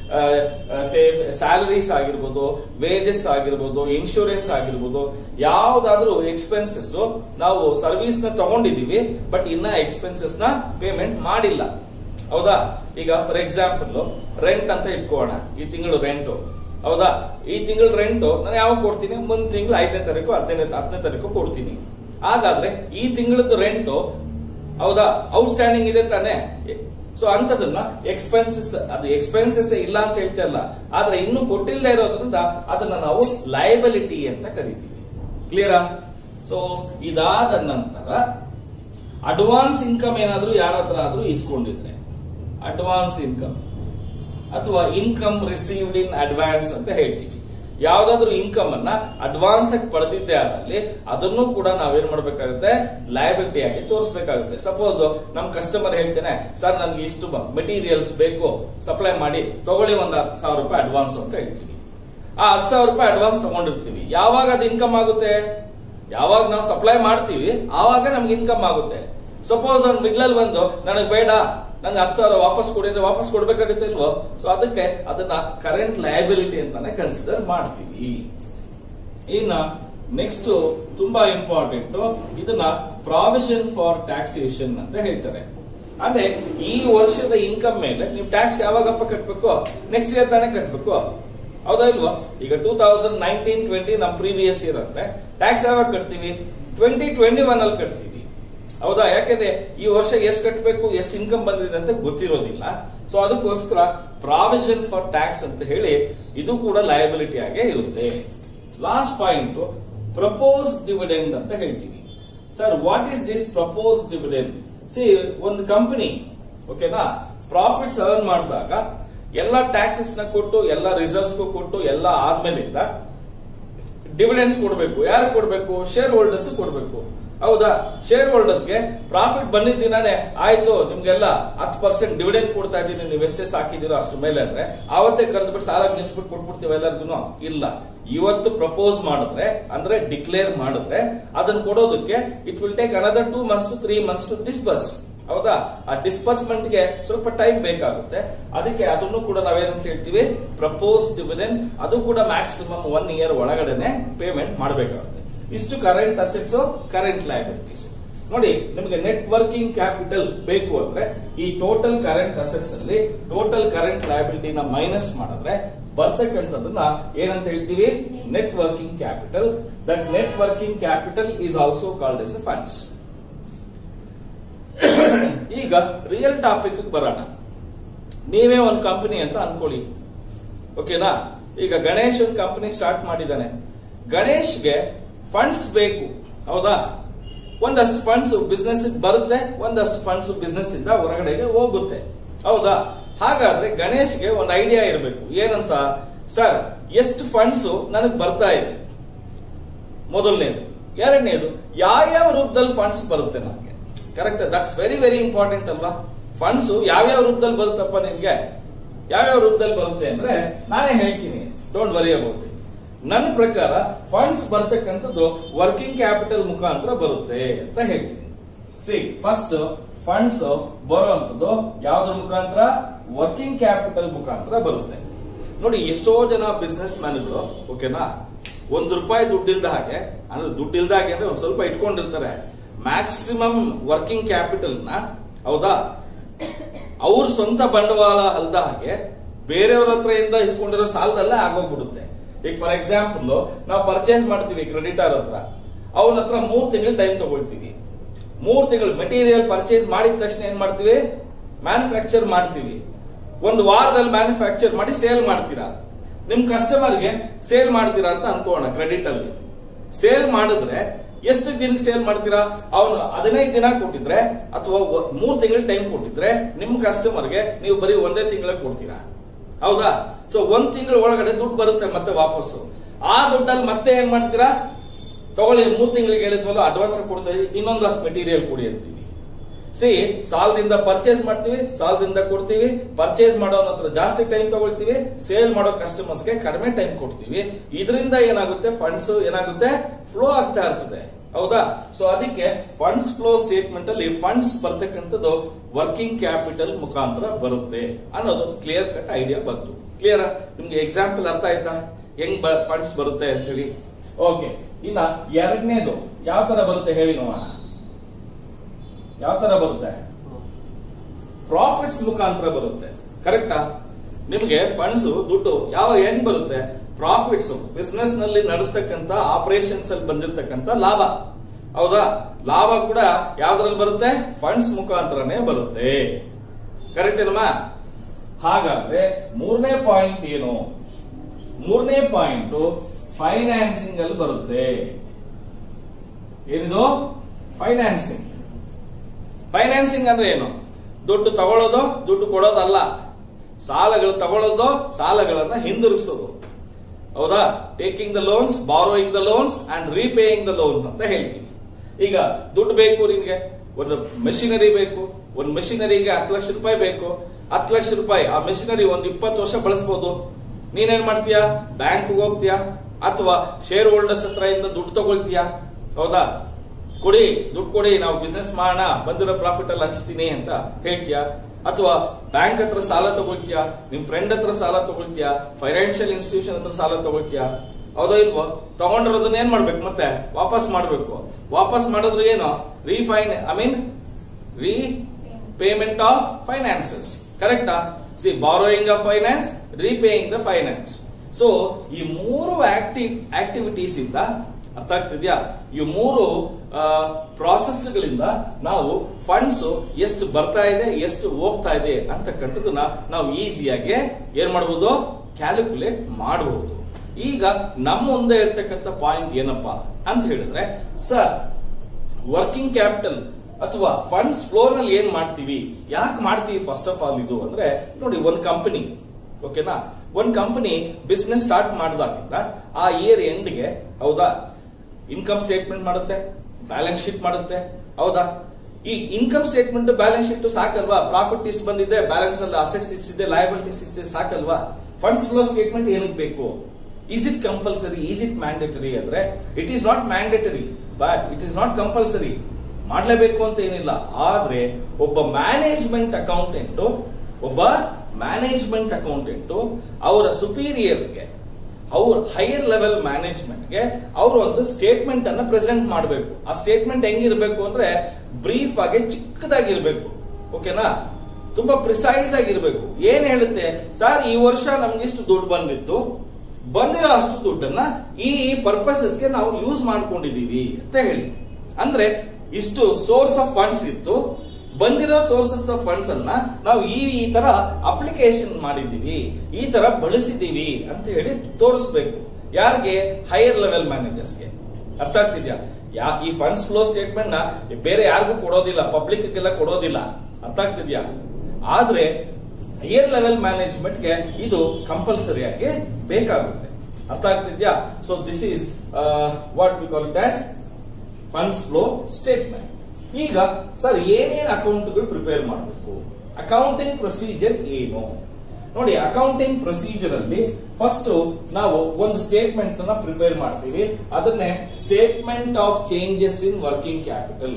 ಸ್ಯಾಲರೀಸ್ ಆಗಿರ್ಬೋದು ವೇಜಸ್ ಆಗಿರ್ಬೋದು ಇನ್ಶೂರೆನ್ಸ್ ಆಗಿರ್ಬೋದು ಯಾವ್ದಾದ್ರೂ ಎಕ್ಸ್ಪೆನ್ಸಸ್ ನಾವು ಸರ್ವಿಸ್ ನ ತಗೊಂಡಿದೀವಿ ಬಟ್ ಇನ್ನ ಎಕ್ಸ್ಪೆನ್ಸಸ್ ನ ಪೇಮೆಂಟ್ ಮಾಡಿಲ್ಲ ಹೌದಾ ಈಗ ಫಾರ್ ಎಕ್ಸಾಂಪಲ್ ರೆಂಟ್ ಅಂತ ಇಟ್ಕೋಣ ಈ ತಿಂಗಳು ರೆಂಟ್ ಹೌದಾ ಈ ತಿಂಗಳ ರೆಂಟ್ ನಾನು ಯಾವಾಗ ಕೊಡ್ತೀನಿ ಮುಂದ್ ತಿಂಗಳು ಐದನೇ ತಾರೀಕು ಹತ್ತನೇ ಹತ್ತನೇ ತಾರೀಕು ಕೊಡ್ತೀನಿ ಹಾಗಾದ್ರೆ ಈ ತಿಂಗಳದ್ದು ರೆಂಟ್ ಹೌದಾ ಔಟ್ಸ್ಟ್ಯಾಂಡಿಂಗ್ ಇದೆ ತಾನೆ ಸೊ ಅಂತದನ್ನ ಎಕ್ಸ್ಪೆನ್ಸಸ್ ಅದು ಎಕ್ಸ್ಪೆನ್ಸಸ್ ಇಲ್ಲ ಅಂತ ಹೇಳ್ತಾ ಇಲ್ಲ ಆದ್ರೆ ಇನ್ನು ಕೊಟ್ಟಿಲ್ಲದೆ ಇರೋದ್ರಿಂದ ಅದನ್ನ ನಾವು ಲಯಬಿಲಿಟಿ ಅಂತ ಕರಿತೀವಿ ಕ್ಲಿಯರಾ ಸೊ ಇದಾದ ನಂತರ ಅಡ್ವಾನ್ಸ್ ಇನ್ಕಮ್ ಏನಾದ್ರೂ ಯಾರ ಹತ್ರ ಆದ್ರೂ ಇಸ್ಕೊಂಡಿದ್ರೆ ಅಡ್ವಾನ್ಸ್ ಇನ್ಕಮ್ ಅಥವಾ ಇನ್ಕಮ್ ರಿಸೀವ್ಡ್ ಇನ್ ಅಡ್ವಾನ್ಸ್ ಅಂತ ಹೇಳ್ತೀವಿ ಯಾವ್ದಾದ್ರು ಇನ್ಕಮ್ ಅನ್ನ ಅಡ್ವಾನ್ಸ್ ಆಗಿ ಪಡೆದಿದ್ದೆ ಆದಲ್ಲಿ ಅದನ್ನು ಕೂಡ ನಾವೇನ್ ಮಾಡ್ಬೇಕಾಗುತ್ತೆ ಲಯಬಿಲಿಟಿ ಆಗಿ ತೋರಿಸಬೇಕಾಗುತ್ತೆ ಸಪೋಸ್ ನಮ್ ಕಸ್ಟಮರ್ ಹೇಳ್ತೇನೆ ಸರ್ ನನ್ಗೆ ಇಷ್ಟು ಮೆಟೀರಿಯಲ್ಸ್ ಬೇಕು ಸಪ್ಲೈ ಮಾಡಿ ತಗೊಳ್ಳಿ ಒಂದ್ ಹತ್ತು ಸಾವಿರ ರೂಪಾಯಿ ಅಡ್ವಾನ್ಸ್ ಅಂತ ಹೇಳ್ತೀವಿ ಆ ಹತ್ತು ಸಾವಿರ ರೂಪಾಯಿ ಅಡ್ವಾನ್ಸ್ ತಗೊಂಡಿರ್ತೀವಿ ಯಾವಾಗ ಅದು ಇನ್ಕಮ್ ಆಗುತ್ತೆ ಯಾವಾಗ ನಾವು ಸಪ್ಲೈ ಮಾಡ್ತೀವಿ ಆವಾಗ ನಮ್ಗೆ ಇನ್ಕಮ್ ಆಗುತ್ತೆ ಸಪೋಸ್ ಅವ್ನು ಮಿಡ್ಲಲ್ಲಿ ಬಂದು ನನಗೆ ಬೇಡ ನಂಗೆ ಹತ್ತು ಸಾವಿರ ವಾಪಸ್ ಕೊಡಿದ್ರೆ ವಾಪಸ್ ಕೊಡ್ಬೇಕಾಗುತ್ತೆ ಇಲ್ವೋ ಸೊ ಅದಕ್ಕೆ ಅದನ್ನ ಕರೆಂಟ್ ಲಯಬಿಲಿಟಿ ಅಂತಾನೆ ಕನ್ಸಿಡರ್ ಮಾಡ್ತೀವಿ ಇನ್ನ ನೆಕ್ಸ್ಟ್ ತುಂಬಾ ಇಂಪಾರ್ಟೆಂಟ್ ಇದನ್ನ ಪ್ರಾವಿಷನ್ ಫಾರ್ ಟ್ಯಾಕ್ಸೇಷನ್ ಅಂತ ಹೇಳ್ತಾರೆ ಅಂದ್ರೆ ಈ ವರ್ಷದ ಇನ್ಕಮ್ ಮೇಲೆ ನೀವು ಟ್ಯಾಕ್ಸ್ ಯಾವಾಗಪ್ಪ ಕಟ್ಬೇಕು ನೆಕ್ಸ್ಟ್ ಇಯರ್ ತಾನೇ ಕಟ್ಬೇಕು ಹೌದಾ ಇಲ್ವಾ ಈಗ ಟೂ ತೌಸಂಡ್ ನೈನ್ಟೀನ್ ಟ್ವೆಂಟಿ ನಮ್ ಪ್ರೀವಿಯಸ್ ಇಯರ್ ಅಂದ್ರೆ ಟ್ಯಾಕ್ಸ್ ಯಾವಾಗ ಕಟ್ತೀವಿ ಟ್ವೆಂಟಿ ಟ್ವೆಂಟಿ ಒನ್ ಅಲ್ಲಿ ಕಟ್ತೀವಿ ಹೌದಾ ಯಾಕೆಂದ್ರೆ ಈ ವರ್ಷ ಎಷ್ಟು ಕಟ್ಟಬೇಕು ಎಷ್ಟು ಇನ್ಕಮ್ ಬಂದಿದೆ ಅಂತ ಗೊತ್ತಿರೋದಿಲ್ಲ ಸೊ ಅದಕ್ಕೋಸ್ಕರ ಪ್ರಾವಿಷನ್ ಫಾರ್ ಟ್ಯಾಕ್ಸ್ ಅಂತ ಹೇಳಿ ಇದು ಕೂಡ ಲಯಬಿಲಿಟಿ ಆಗೇ ಇರುತ್ತೆ ಲಾಸ್ಟ್ ಪಾಯಿಂಟ್ ಪ್ರಪೋಸ್ ಡಿವಿಡೆಂಡ್ ಅಂತ ಹೇಳ್ತೀವಿ sir what is this proposed dividend see ಒಂದು ಕಂಪನಿ ಓಕೆನಾ ಪ್ರಾಫಿಟ್ಸ್ ಅರ್ನ್ ಮಾಡಿದಾಗ ಎಲ್ಲ ಟ್ಯಾಕ್ಸಸ್ ನ ಕೊಟ್ಟು ಎಲ್ಲ ರಿಸರ್ವ್ಸ್ ಕೊಟ್ಟು ಎಲ್ಲ ಆದ್ಮೇಲಿಂದ ಡಿವಿಡೆಂಡ್ಸ್ ಕೊಡಬೇಕು ಯಾರು ಕೊಡಬೇಕು ಶೇರ್ ಹೋಲ್ಡರ್ಸ್ ಕೊಡಬೇಕು ಹೌದಾ ಶೇರ್ ಹೋಲ್ಡರ್ಸ್ಗೆ ಪ್ರಾಫಿಟ್ ಬಂದಿದ್ದ ದಿನಾನೇ ಆಯ್ತು ನಿಮ್ಗೆಲ್ಲ ಹತ್ತು ಪರ್ಸೆಂಟ್ ಡಿವಿಡೆಂಡ್ ಕೊಡ್ತಾ ಇದ್ದೀನಿ ನೀವು ಎಷ್ಟೆಷ್ಟು ಹಾಕಿದಿರೋ ಅಷ್ಟ್ರ ಮೇಲೆ ಅಂದ್ರೆ ಆವತ್ತೇ ಕರೆದ್ಬಿಟ್ಟು ಸಾಲ ನಿಲ್ಸ್ಬಿಟ್ಟು ಕೊಟ್ಬಿಡ್ತೀವಿ ಎಲ್ಲರಿಗೂ ಇಲ್ಲ ಇವತ್ತು ಪ್ರಪೋಸ್ ಮಾಡಿದ್ರೆ ಅಂದ್ರೆ ಡಿಕ್ಲೇರ್ ಮಾಡಿದ್ರೆ ಅದನ್ನ ಕೊಡೋದಕ್ಕೆ it will take another two months three months to disburse ಹೌದಾ ಆ ಡಿಸ್ಬರ್ಸ್ಮೆಂಟ್ ಗೆ ಸ್ವಲ್ಪ ಟೈಮ್ ಬೇಕಾಗುತ್ತೆ ಅದಕ್ಕೆ ಅದನ್ನು ಕೂಡ ನಾವೇನಂತ ಹೇಳ್ತೀವಿ ಪ್ರಪೋಸ್ ಡಿವಿಡೆಂಡ್ ಅದು ಕೂಡ ಮ್ಯಾಕ್ಸಿಮಮ್ ಒನ್ ಇಯರ್ ಒಳಗಡೆನೆ ಪೇಮೆಂಟ್ ಮಾಡಬೇಕಾಗುತ್ತೆ ಇಷ್ಟು ಕರೆಂಟ್ ಅಸೆಟ್ಸ್ ಕರೆಂಟ್ ಲಯಬಿಲಿಟೀಸ್ ನೋಡಿ ನಿಮಗೆ ನೆಟ್ ವರ್ಕಿಂಗ್ ಕ್ಯಾಪಿಟಲ್ ಬೇಕು ಅಂದ್ರೆ ಈ ಟೋಟಲ್ ಕರೆಂಟ್ ಅಸೆಟ್ಸ್ ಅಲ್ಲಿ ಟೋಟಲ್ ಕರೆಂಟ್ ಲಯಬಿಲಿಟಿನ ಮೈನಸ್ ಮಾಡಿದ್ರೆ ಬರ್ತಕ್ಕಂಥದನ್ನ ಏನಂತ ಹೇಳ್ತೀವಿ net working capital that net working capital is also called as funds ಈಗ ರಿಯಲ್ ಟಾಪಿಕ್ ಬರೋಣ ನೀವೇ ಒಂದು ಕಂಪನಿ ಅಂತ ಅನ್ಕೊಳ್ಳಿ ಓಕೆನಾ ಈಗ ಗಣೇಶ್ ಒಂದು ಕಂಪನಿ ಸ್ಟಾರ್ಟ್ ಮಾಡಿದ್ದಾನೆ ಗಣೇಶ್ಗೆ ಫಂಡ್ಸ್ ಬೇಕು ಹೌದಾ ಒಂದಷ್ಟು ಫಂಡ್ಸ್ ಬಿಸ್ನೆಸ್ ಬರುತ್ತೆ ಒಂದಷ್ಟು ಫಂಡ್ಸ್ ಬಿಸ್ನೆಸ್ ಇಂದ ಹೊರಗಡೆಗೆ ಹೋಗುತ್ತೆ ಹೌದಾ ಹಾಗಾದ್ರೆ ಗಣೇಶ್ಗೆ ಒಂದು ಐಡಿಯಾ ಇರಬೇಕು ಏನಂತ ಸರ್ ಎಷ್ಟು ಫಂಡ್ಸ್ ನನಗೆ ಬರ್ತಾ ಇದೆ ಮೊದಲನೇದು ಎರಡನೇದು ಯಾವ್ಯಾವ ರೂಪದಲ್ಲಿ ಫಂಡ್ಸ್ ಬರುತ್ತೆ ನನಗೆ correct that's very very important ಅಲ್ವಾ ಫಂಡ್ಸ್ ಯಾವ್ಯಾವ ರೂಪದಲ್ಲಿ ಬರುತ್ತಪ್ಪ ನಿಮ್ಗೆ ಯಾವ್ಯಾವ ರೂಪದಲ್ಲಿ ಬರುತ್ತೆ ಅಂದ್ರೆ ನಾನೇ ಹೇಳ್ತೀನಿ ಡೋಂಟ್ ವರಿ ಅಬೌಟ್ ಇಟ್ ನನ್ನ ಪ್ರಕಾರ ಫಂಡ್ಸ್ ಬರ್ತಕ್ಕಂಥದ್ದು ವರ್ಕಿಂಗ್ ಕ್ಯಾಪಿಟಲ್ ಮುಖಾಂತರ ಬರುತ್ತೆ ಅಂತ ಹೇಳ್ತೀನಿ ಸಿ ಫಸ್ಟ್ ಫಂಡ್ಸ್ ಬರುವಂತದ್ದು ಯಾವ್ದ್ರ ಮುಖಾಂತರ ವರ್ಕಿಂಗ್ ಕ್ಯಾಪಿಟಲ್ ಮುಖಾಂತರ ಬರುತ್ತೆ ನೋಡಿ ಎಷ್ಟೋ ಜನ ಬಿಸ್ನೆಸ್ ಮ್ಯಾನ್ಗಳು ಓಕೆನಾ ಒಂದು ರೂಪಾಯಿ ದುಡ್ಡಿಲ್ದ ಹಾಗೆ ಅಂದ್ರೆ ದುಡ್ಡಿಲ್ದ ಹಾಗೆ ಅಂದ್ರೆ ಒಂದ್ ಸ್ವಲ್ಪ ಇಟ್ಕೊಂಡಿರ್ತಾರೆ ಮ್ಯಾಕ್ಸಿಮಮ್ ವರ್ಕಿಂಗ್ ಕ್ಯಾಪಿಟಲ್ ನ ಹೌದಾ ಅವ್ರ ಸ್ವಂತ ಬಂಡವಾಳ ಅಲ್ದ ಹಾಗೆ ಬೇರೆಯವ್ರ ಹತ್ರ ಇಂದ ಇಸ್ಕೊಂಡಿರೋ ಸಾಲದಲ್ಲೇ ಆಗೋಗ್ಬಿಡುತ್ತೆ ಈಗ ಫಾರ್ ಎಕ್ಸಾಂಪಲ್ ನಾವು ಪರ್ಚೇಸ್ ಮಾಡ್ತೀವಿ ಕ್ರೆಡಿಟರ್ ಹತ್ರ ಅವನ ಹತ್ರ ಮೂರ್ ತಿಂಗಳು ಟೈಮ್ ತಗೊಳ್ತೀವಿ ಮೂರ್ ತಿಂಗಳು ಮೆಟೀರಿಯಲ್ ಪರ್ಚೇಸ್ ಮಾಡಿದ ತಕ್ಷಣ ಏನ್ ಮಾಡ್ತೀವಿ ಮ್ಯಾನುಫ್ಯಾಕ್ಚರ್ ಮಾಡ್ತೀವಿ ಒಂದು ವಾರದಲ್ಲಿ ಮ್ಯಾನುಫ್ಯಾಕ್ಚರ್ ಮಾಡಿ ಸೇಲ್ ಮಾಡ್ತೀರಾ ನಿಮ್ ಕಸ್ಟಮರ್ಗೆ ಸೇಲ್ ಮಾಡ್ತೀರಾ ಅಂತ ಅನ್ಕೋಣ ಕ್ರೆಡಿಟ್ ಅಲ್ಲಿ ಸೇಲ್ ಮಾಡಿದ್ರೆ ಎಷ್ಟು ದಿನಕ್ಕೆ ಸೇಲ್ ಮಾಡ್ತೀರಾ ಅವನು ಹದಿನೈದು ದಿನ ಕೊಟ್ಟಿದ್ರೆ ಅಥವಾ ಮೂರ್ ತಿಂಗಳ ಟೈಮ್ ಕೊಟ್ಟಿದ್ರೆ ನಿಮ್ ಕಸ್ಟಮರ್ಗೆ ನೀವು ಬರೀ ಒಂದೇ ತಿಂಗಳ ಕೊಡ್ತೀರಾ ಹೌದಾ ಸೊ ಒಂದ್ ತಿಂಗಳ ಒಳಗಡೆ ದುಡ್ಡು ಬರುತ್ತೆ ಮತ್ತೆ ವಾಪಸ್ಸು ಆ ದುಡ್ಡಲ್ಲಿ ಮತ್ತೆ ಏನ್ ಮಾಡ್ತೀರಾ ತಗೊಳ್ಳಿ ಮೂರ್ ತಿಂಗಳಿಗೆ ಹೇಳಿದ್ವಲ್ಲ ಅಡ್ವಾನ್ಸ್ ಕೊಡ್ತಾ ಇದೀವಿ ಇನ್ನೊಂದಷ್ಟು ಮೆಟೀರಿಯಲ್ ಕೊಡಿ ಅಂತೀವಿ ಸಿ ಸಾಲದಿಂದ ಪರ್ಚೇಸ್ ಮಾಡ್ತೀವಿ ಸಾಲದಿಂದ ಕೊಡ್ತೀವಿ ಪರ್ಚೇಸ್ ಮಾಡೋನ ಹತ್ರ ಜಾಸ್ತಿ ಟೈಮ್ ತಗೊಳ್ತೀವಿ ಸೇಲ್ ಮಾಡೋ ಕಸ್ಟಮರ್ಸ್ಗೆ ಕಡಿಮೆ ಟೈಮ್ ಕೊಡ್ತೀವಿ ಇದರಿಂದ ಏನಾಗುತ್ತೆ ಫಂಡ್ಸ್ ಏನಾಗುತ್ತೆ ಫ್ಲೋ ಆಗ್ತಾ ಇರ್ತದೆ ಹೌದಾ ಸೊ ಅದಕ್ಕೆ ಫಂಡ್ಸ್ ಫ್ಲೋ ಸ್ಟೇಟ್ಮೆಂಟ್ ಅಲ್ಲಿ ಫಂಡ್ಸ್ ಬರ್ತಕ್ಕಂಥದ್ದು ವರ್ಕಿಂಗ್ ಕ್ಯಾಪಿಟಲ್ ಮುಖಾಂತರ ಬರುತ್ತೆ ಅನ್ನೋದು ಕ್ಲಿಯರ್ ಕಟ್ ಐಡಿಯಾ ಬಂತು ಕ್ಲಿಯರ್ ನಿಮ್ಗೆ ಎಕ್ಸಾಂಪಲ್ ಅರ್ಥ ಆಯ್ತಾ ಹೆಂಗ್ ಫಂಡ್ಸ್ ಬರುತ್ತೆ ಅಂತ ಹೇಳಿ ಓಕೆ ಇನ್ನ ಎರಡನೇದು ಯಾವ ತರ ಬರುತ್ತೆ ಹೇಳಿ ನೋಡೋಣ ಯಾವ ತರ ಬರುತ್ತೆ ಪ್ರಾಫಿಟ್ಸ್ ಮುಖಾಂತರ ಬರುತ್ತೆ ಕರೆಕ್ಟಾ ನಿಮ್ಗೆ ಫಂಡ್ಸ್ ದುಡ್ಡು ಯಾವ ಹೆಂಗ್ ಬರುತ್ತೆ ಪ್ರಾಫಿಟ್ಸ್ ಬಿಸ್ನೆಸ್ ನಲ್ಲಿ ನಡೆಸ್ತಕ್ಕಂತ ಆಪರೇಷನ್ಸ್ ಅಲ್ಲಿ ಬಂದಿರತಕ್ಕಂತ ಲಾಭ ಹೌದಾ ಲಾಭ ಕೂಡ ಯಾವ್ದ್ರಲ್ಲಿ ಬರುತ್ತೆ ಫಂಡ್ಸ್ ಮುಖಾಂತರನೇ ಬರುತ್ತೆ ಕರೆಕ್ಟ್ ಏನಮ್ಮ ಹಾಗಾದ್ರೆ ಮೂರನೇ ಪಾಯಿಂಟ್ ಏನು ಮೂರನೇ ಪಾಯಿಂಟ್ ಫೈನಾನ್ಸಿಂಗ್ ಅಲ್ಲಿ ಬರುತ್ತೆ ಏನಿದು ಫೈನಾನ್ಸಿಂಗ್ ಫೈನಾನ್ಸಿಂಗ್ ಅಂದ್ರೆ ಏನು ದುಡ್ಡು ತಗೊಳ್ಳೋದು ದುಡ್ಡು ಕೊಡೋದಲ್ಲ ಸಾಲಗಳು ತಗೊಳ್ಳೋದು ಸಾಲಗಳನ್ನ ಹಿಂದಿರುಗಿಸೋದು ಹೌದಾ taking the loans borrowing the loans and repaying the loans ಅಂತ ಹೇಳ್ತೀನಿ ಈಗ ದುಡ್ಡು ಬೇಕು ನಿನ್ಗೆ ಒಂದು ಮೆಷಿನರಿ ಬೇಕು ಒಂದು ಮೆಷಿನರಿಗೆ ಹತ್ತು ಲಕ್ಷ ರೂಪಾಯಿ ಬೇಕು ಹತ್ತು ಲಕ್ಷ ರೂಪಾಯಿ ಆ ಮೆಷಿನರಿ ಒಂದು ಇಪ್ಪತ್ತು ವರ್ಷ ಬಳಸಬಹುದು ನೀನೇನ್ ಮಾಡ್ತೀಯಾ ಬ್ಯಾಂಕ್ ಹೋಗ್ತೀಯಾ ಅಥವಾ ಶೇರ್ ಹೋಲ್ಡರ್ಸ್ ಹತ್ರ ಇಂದ ದುಡ್ಡು ತಗೊಳ್ತೀಯಾ ಹೌದಾ ಕೊಡಿ ದುಡ್ಡು ಕೊಡಿ ನಾವು ಬಿಸ್ನೆಸ್ ಮಾಡೋಣ ಬಂದಿರೋ ಪ್ರಾಫಿಟ್ ಅಲ್ಲಿ ಹಂಚ್ತೀನಿ ಅಂತ ಹೇಳ್ತೀಯಾ ಅಥವಾ ಬ್ಯಾಂಕ್ ಹತ್ರ ಸಾಲ ತಗೊಳ್ತೀಯಾ ನಿಮ್ ಫ್ರೆಂಡ್ ಹತ್ರ ಸಾಲ ತಗೊಳ್ತೀಯಾ ಫೈನಾನ್ಷಿಯಲ್ ಇನ್ಸ್ಟಿಟ್ಯೂಷನ್ ಹತ್ರ ಸಾಲ ತಗೊಳ್ತೀಯಾ ಹೌದೋ ಇಲ್ವೋ ತಗೊಂಡಿರೋದನ್ನ ಏನ್ ಮಾಡ್ಬೇಕು ಮತ್ತೆ ವಾಪಸ್ ಮಾಡ್ಬೇಕು ವಾಪಸ್ ಮಾಡಿದ್ರೆ ಏನು ರೀಫೈನ್ I mean repayment of finances ಕರೆಕ್ಟಾ see borrowing of finance repaying the finance so ಈ ಮೂರು ಆಕ್ಟಿವ್ ಆಕ್ಟಿವಿಟೀಸ್ ಇಂದ ಅರ್ಥ ಆಗ್ತಿದ್ಯಾ ಈ ಮೂರು ಪ್ರಾಸೆಸ್ ಗಳಿಂದ ನಾವು ಫಂಡ್ಸ್ ಎಷ್ಟು ಬರ್ತಾ ಇದೆ ಎಷ್ಟು ಹೋಗ್ತಾ ಇದೆ ಅಂತಕ್ಕಂಥದ್ದನ್ನ ನಾವು ಈಸಿಯಾಗಿ ಏನ್ ಮಾಡಬಹುದು ಕ್ಯಾಲ್ಕುಲೇಟ್ ಮಾಡಬಹುದು ಈಗ ನಮ್ಮ ಮುಂದೆ ಇರ್ತಕ್ಕಂಥ ಪಾಯಿಂಟ್ ಏನಪ್ಪಾ ಅಂತ ಹೇಳಿದ್ರೆ ಸರ್ ವರ್ಕಿಂಗ್ ಕ್ಯಾಪಿಟಲ್ ಅಥವಾ ಫಂಡ್ಸ್ ಫ್ಲೋರ್ ನಲ್ಲಿ ಏನ್ ಮಾಡ್ತೀವಿ ಯಾಕೆ ಮಾಡ್ತೀವಿ ಫಸ್ಟ್ ಆಫ್ ಆಲ್ ಇದು ಅಂದ್ರೆ ನೋಡಿ ಒಂದ್ ಕಂಪನಿ ಓಕೆನಾ ಒಂದ್ ಕಂಪನಿ ಬಿಸ್ನೆಸ್ ಸ್ಟಾರ್ಟ್ ಮಾಡಿದಾಗಿಂದ ಆ ಇಯರ್ ಎಂಡ್ಗೆ ಹೌದಾ ಇನ್ಕಮ್ ಸ್ಟೇಟ್ಮೆಂಟ್ ಮಾಡುತ್ತೆ ಬ್ಯಾಲೆನ್ಸ್ ಶೀಟ್ ಮಾಡುತ್ತೆ ಹೌದಾ ಈ ಇನ್ಕಮ್ ಸ್ಟೇಟ್ಮೆಂಟ್ ಬ್ಯಾಲೆನ್ಸ್ ಶೀಟ್ ಸಾಕಲ್ವಾ ಪ್ರಾಫಿಟ್ ಇಷ್ಟು ಬಂದಿದೆ ಬ್ಯಾಲೆನ್ಸ್ ಅಲ್ಲಿ ಅಸೆಟ್ಸ್ ಇಷ್ಟಿದೆ ಲಯಬಿಲಿಟೀಸ್ ಇಷ್ಟಿದೆ ಸಾಕಲ್ವಾ ಫಂಡ್ಸ್ ಫ್ಲೋ ಸ್ಟೇಟ್ಮೆಂಟ್ ಏನಕ್ಕೆ ಬೇಕು is it compulsory is it mandatory ಅಂದ್ರೆ it is not mandatory but it is not compulsory ಮಾಡಲೇಬೇಕು ಅಂತ ಏನಿಲ್ಲ ಆದ್ರೆ ಒಬ್ಬ ಮ್ಯಾನೇಜ್ಮೆಂಟ್ ಅಕೌಂಟೆಂಟ್ ಒಬ್ಬ ಮ್ಯಾನೇಜ್ಮೆಂಟ್ ಅಕೌಂಟೆಂಟ್ ಅವರ ಸುಪೀರಿಯರ್ಸ್ಗೆ ಅವ್ರ ಹೈಯರ್ ಲೆವೆಲ್ ಮ್ಯಾನೇಜ್ಮೆಂಟ್ಗೆ ಅವರು ಒಂದು ಸ್ಟೇಟ್ಮೆಂಟ್ ಅನ್ನ ಪ್ರೆಸೆಂಟ್ ಮಾಡಬೇಕು ಆ ಸ್ಟೇಟ್ಮೆಂಟ್ ಹೆಂಗಿರ್ಬೇಕು ಅಂದ್ರೆ ಬ್ರೀಫ್ ಆಗಿ ಚಿಕ್ಕದಾಗಿರ್ಬೇಕು ಓಕೆನಾ ತುಂಬಾ ಪ್ರಿಸೈಸ್ ಆಗಿರ್ಬೇಕು ಏನ್ ಹೇಳುತ್ತೆ ಸರ್ ಈ ವರ್ಷ ನಮ್ಗೆ ಇಷ್ಟು ದುಡ್ಡು ಬಂದಿತ್ತು ಬಂದಿರೋ ಅಷ್ಟು ದುಡ್ಡನ್ನ ಈ ಪರ್ಪಸಸ್ಗೆ ನಾವು ಯೂಸ್ ಮಾಡ್ಕೊಂಡಿದೀವಿ ಅಂತ ಹೇಳಿ ಅಂದ್ರೆ ಇಷ್ಟು ಸೋರ್ಸ್ ಆಫ್ ಫಂಡ್ಸ್ ಇತ್ತು ಬಂದಿರೋ ಸೋರ್ಸಸ್ ಆಫ್ ಫಂಡ್ಸ್ ಅನ್ನ ನಾವು ಈ ಈ ತರ ಅಪ್ಲಿಕೇಶನ್ ಮಾಡಿದೀವಿ ಈ ತರ ಬಳಸಿದೀವಿ ಅಂತ ಹೇಳಿ ತೋರಿಸ್ಬೇಕು ಯಾರಿಗೆ ಹೈಯರ್ ಲೆವೆಲ್ ಮ್ಯಾನೇಜರ್ಸ್ಗೆ ಅರ್ಥ ಆಗ್ತಿದ್ಯಾ ಯಾ ಈ ಫಂಡ್ಸ್ ಫ್ಲೋ ಸ್ಟೇಟ್ಮೆಂಟ್ ನ ಬೇರೆ ಯಾರಿಗೂ ಕೊಡೋದಿಲ್ಲ ಪಬ್ಲಿಕ್ಗೆಲ್ಲ ಕೊಡೋದಿಲ್ಲ ಅರ್ಥ ಆಗ್ತಿದ್ಯಾ ಆದ್ರೆ ಹೈಯರ್ ಲೆವೆಲ್ ಮ್ಯಾನೇಜ್ಮೆಂಟ್ಗೆ ಇದು ಕಂಪಲ್ಸರಿ ಆಗಿ ಬೇಕಾಗುತ್ತೆ ಅರ್ಥ ಆಗ್ತಿದ್ಯಾ so this is what we call it as funds flow statement ಈಗ ಸರ್ ಏನೇನ್ ಅಕೌಂಟ್ಗಳು ಪ್ರಿಪೇರ್ ಮಾಡಬೇಕು ಅಕೌಂಟಿಂಗ್ ಪ್ರೊಸೀಜರ್ ಏನು ನೋಡಿ ಅಕೌಂಟಿಂಗ್ ಪ್ರೊಸೀಜರ್ ಅಲ್ಲಿ ಫಸ್ಟ್ ನಾವು ಒಂದು ಸ್ಟೇಟ್ಮೆಂಟ್ ಅನ್ನ ಪ್ರಿಪೇರ್ ಮಾಡ್ತೀವಿ ಅದನ್ನೇ statement of changes in working capital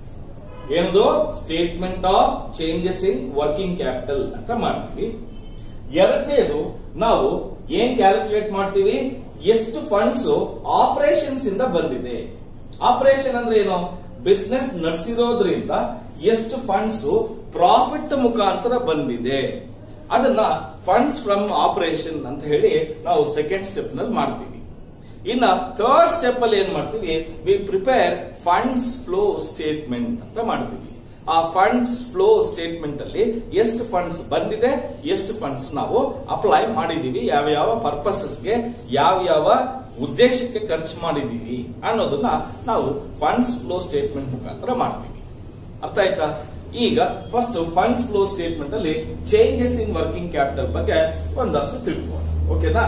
ಏನದು statement of changes in working capital ಅಂತ ಮಾಡ್ತೀವಿ ಎರಡನೇದು ನಾವು ಏನ್ ಕ್ಯಾಲ್ಕುಲೇಟ್ ಮಾಡ್ತೀವಿ ಎಷ್ಟು ಫಂಡ್ಸ್ ಆಪರೇಷನ್ಸ್ ಇಂದ ಬಂದಿದೆ ಆಪರೇಷನ್ ಅಂದ್ರೆ ಏನು ಬಿಸ್ನೆಸ್ ನಡೆಸಿರೋದ್ರಿಂದ ಎಷ್ಟು ಫಂಡ್ಸ್ ಪ್ರಾಫಿಟ್ ಮುಖಾಂತರ ಬಂದಿದೆ ಅದನ್ನ ಫಂಡ್ಸ್ ಫ್ರಮ್ ಆಪರೇಷನ್ ಅಂತ ಹೇಳಿ ನಾವು ಸೆಕೆಂಡ್ ಸ್ಟೆಪ್ ನಲ್ಲಿ ಮಾಡ್ತೀವಿ ಇನ್ನ ಥರ್ಡ್ ಸ್ಟೆಪ್ ಅಲ್ಲಿ ಏನ್ ಮಾಡ್ತೀವಿ we prepare funds flow statement ಅಂತ ಮಾಡ್ತೀವಿ ಆ ಫಂಡ್ಸ್ ಫ್ಲೋ ಸ್ಟೇಟ್ಮೆಂಟ್ ಅಲ್ಲಿ ಎಷ್ಟು ಫಂಡ್ಸ್ ಬಂದಿದೆ ಎಷ್ಟು ಫಂಡ್ಸ್ ನಾವು ಅಪ್ಲೈ ಮಾಡಿದೀವಿ ಯಾವ ಯಾವ ಪರ್ಪಸಸ್ಗೆ ಯಾವ ಯಾವ ಉದ್ದೇಶಕ್ಕೆ ಖರ್ಚು ಮಾಡಿದೀವಿ ಅನ್ನೋದನ್ನ ನಾವು ಫಂಡ್ಸ್ ಫ್ಲೋ ಸ್ಟೇಟ್ಮೆಂಟ್ ಮುಖಾಂತರ ಮಾಡ್ತೀವಿ ಅರ್ಥ ಆಯ್ತಾ ಈಗ ಫಸ್ಟ್ ಫಂಡ್ಸ್ ಫ್ಲೋ ಸ್ಟೇಟ್ಮೆಂಟ್ ಅಲ್ಲಿ ಚೇಂಜಸ್ ಇನ್ ವರ್ಕಿಂಗ್ ಕ್ಯಾಪಿಟಲ್ ಬಗ್ಗೆ ಒಂದಷ್ಟು ತಿಳ್ಕೊಳ್ಳೋಣ ಓಕೆನಾ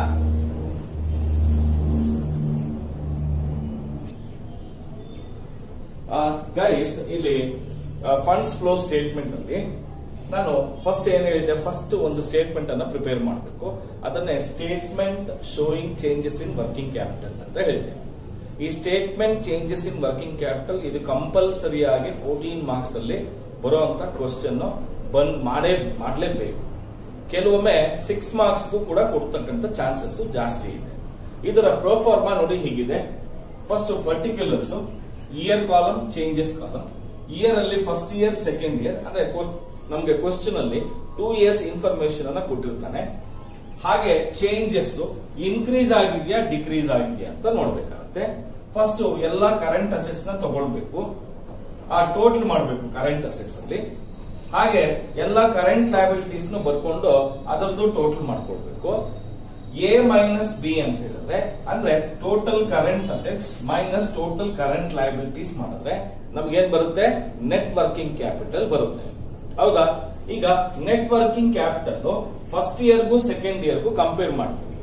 ಗೈಸ್ ಇಲ್ಲಿ ಫಂಡ್ಸ್ ಫ್ಲೋ ಸ್ಟೇಟ್ಮೆಂಟ್ ಅಲ್ಲಿ ನಾನು ಫಸ್ಟ್ ಏನ್ ಹೇಳಿದ್ದೆ ಫಸ್ಟ್ ಒಂದು ಸ್ಟೇಟ್ಮೆಂಟ್ ಅನ್ನ ಪ್ರಿಪೇರ್ ಮಾಡಬೇಕು ಅದನ್ನೇ statement showing changes in working capital ಅಂತ ಹೇಳಿದೆ ಈ statement changes in working capital ಇದು ಕಂಪಲ್ಸರಿ ಆಗಿ ಫೋರ್ಟೀನ್ ಮಾರ್ಕ್ಸ್ ಅಲ್ಲಿ ಬರುವಂತ ಕ್ವಶನ್ ಬಂದ್ ಮಾಡೇ ಮಾಡಲೇಬೇಕು ಕೆಲವೊಮ್ಮೆ ಸಿಕ್ಸ್ ಮಾರ್ಕ್ಸ್ಗೂ ಕೂಡ ಕೊಡ್ತಕ್ಕಂಥ ಚಾನ್ಸಸ್ ಜಾಸ್ತಿ ಇದೆ ಇದರ ಪ್ರೋಫಾರ್ಮಾ ನೋಡಿ ಹೀಗಿದೆ first particulars year column changes column year ಅಲ್ಲಿ ಫಸ್ಟ್ ಇಯರ್ ಸೆಕೆಂಡ್ ಇಯರ್ ಅಂದ್ರೆ ನಮ್ಗೆ ಕ್ವಶನ್ ಅಲ್ಲಿ ಟೂ ಇಯರ್ಸ್ ಇನ್ಫಾರ್ಮೇಶನ್ ಅನ್ನ ಕೊಟ್ಟಿರ್ತಾನೆ ಹಾಗೆ ಚೇಂಜಸ್ ಇನ್ಕ್ರೀಸ್ ಆಗಿದ್ಯಾ ಡಿಕ್ರೀಸ್ ಆಗಿದ್ಯಾ ಅಂತ ನೋಡ್ಬೇಕಾಗತ್ತೆ ಫಸ್ಟ್ ಎಲ್ಲಾ ಕರೆಂಟ್ ಅಸೆಟ್ಸ್ ನ ತಗೊಳ್ಬೇಕು ಆ ಟೋಟಲ್ ಮಾಡಬೇಕು ಕರೆಂಟ್ ಅಸೆಟ್ಸ್ ಅಲ್ಲಿ ಹಾಗೆ ಎಲ್ಲಾ ಕರೆಂಟ್ ಲಯಬಿಲಿಟೀಸ್ ನು ಬರ್ಕೊಂಡು ಅದರದ್ದು ಟೋಟಲ್ ಮಾಡ್ಕೊಳ್ಬೇಕು ಎ ಮೈನಸ್ ಬಿ ಅಂತ ಹೇಳಿದ್ರೆ ಅಂದ್ರೆ total current assets minus total current liabilities ಮಾಡಿದ್ರೆ ನಮ್ಗೆ ಏನ್ ಬರುತ್ತೆ ನೆಟ್ ವರ್ಕಿಂಗ್ ಕ್ಯಾಪಿಟಲ್ ಬರುತ್ತೆ ಹೌದಾ ಈಗ ನೆಟ್ ವರ್ಕಿಂಗ್ ಕ್ಯಾಪಿಟಲ್ ಫಸ್ಟ್ ಇಯರ್ಗೂ ಸೆಕೆಂಡ್ ಇಯರ್ಗೂ ಕಂಪೇರ್ ಮಾಡ್ತೀವಿ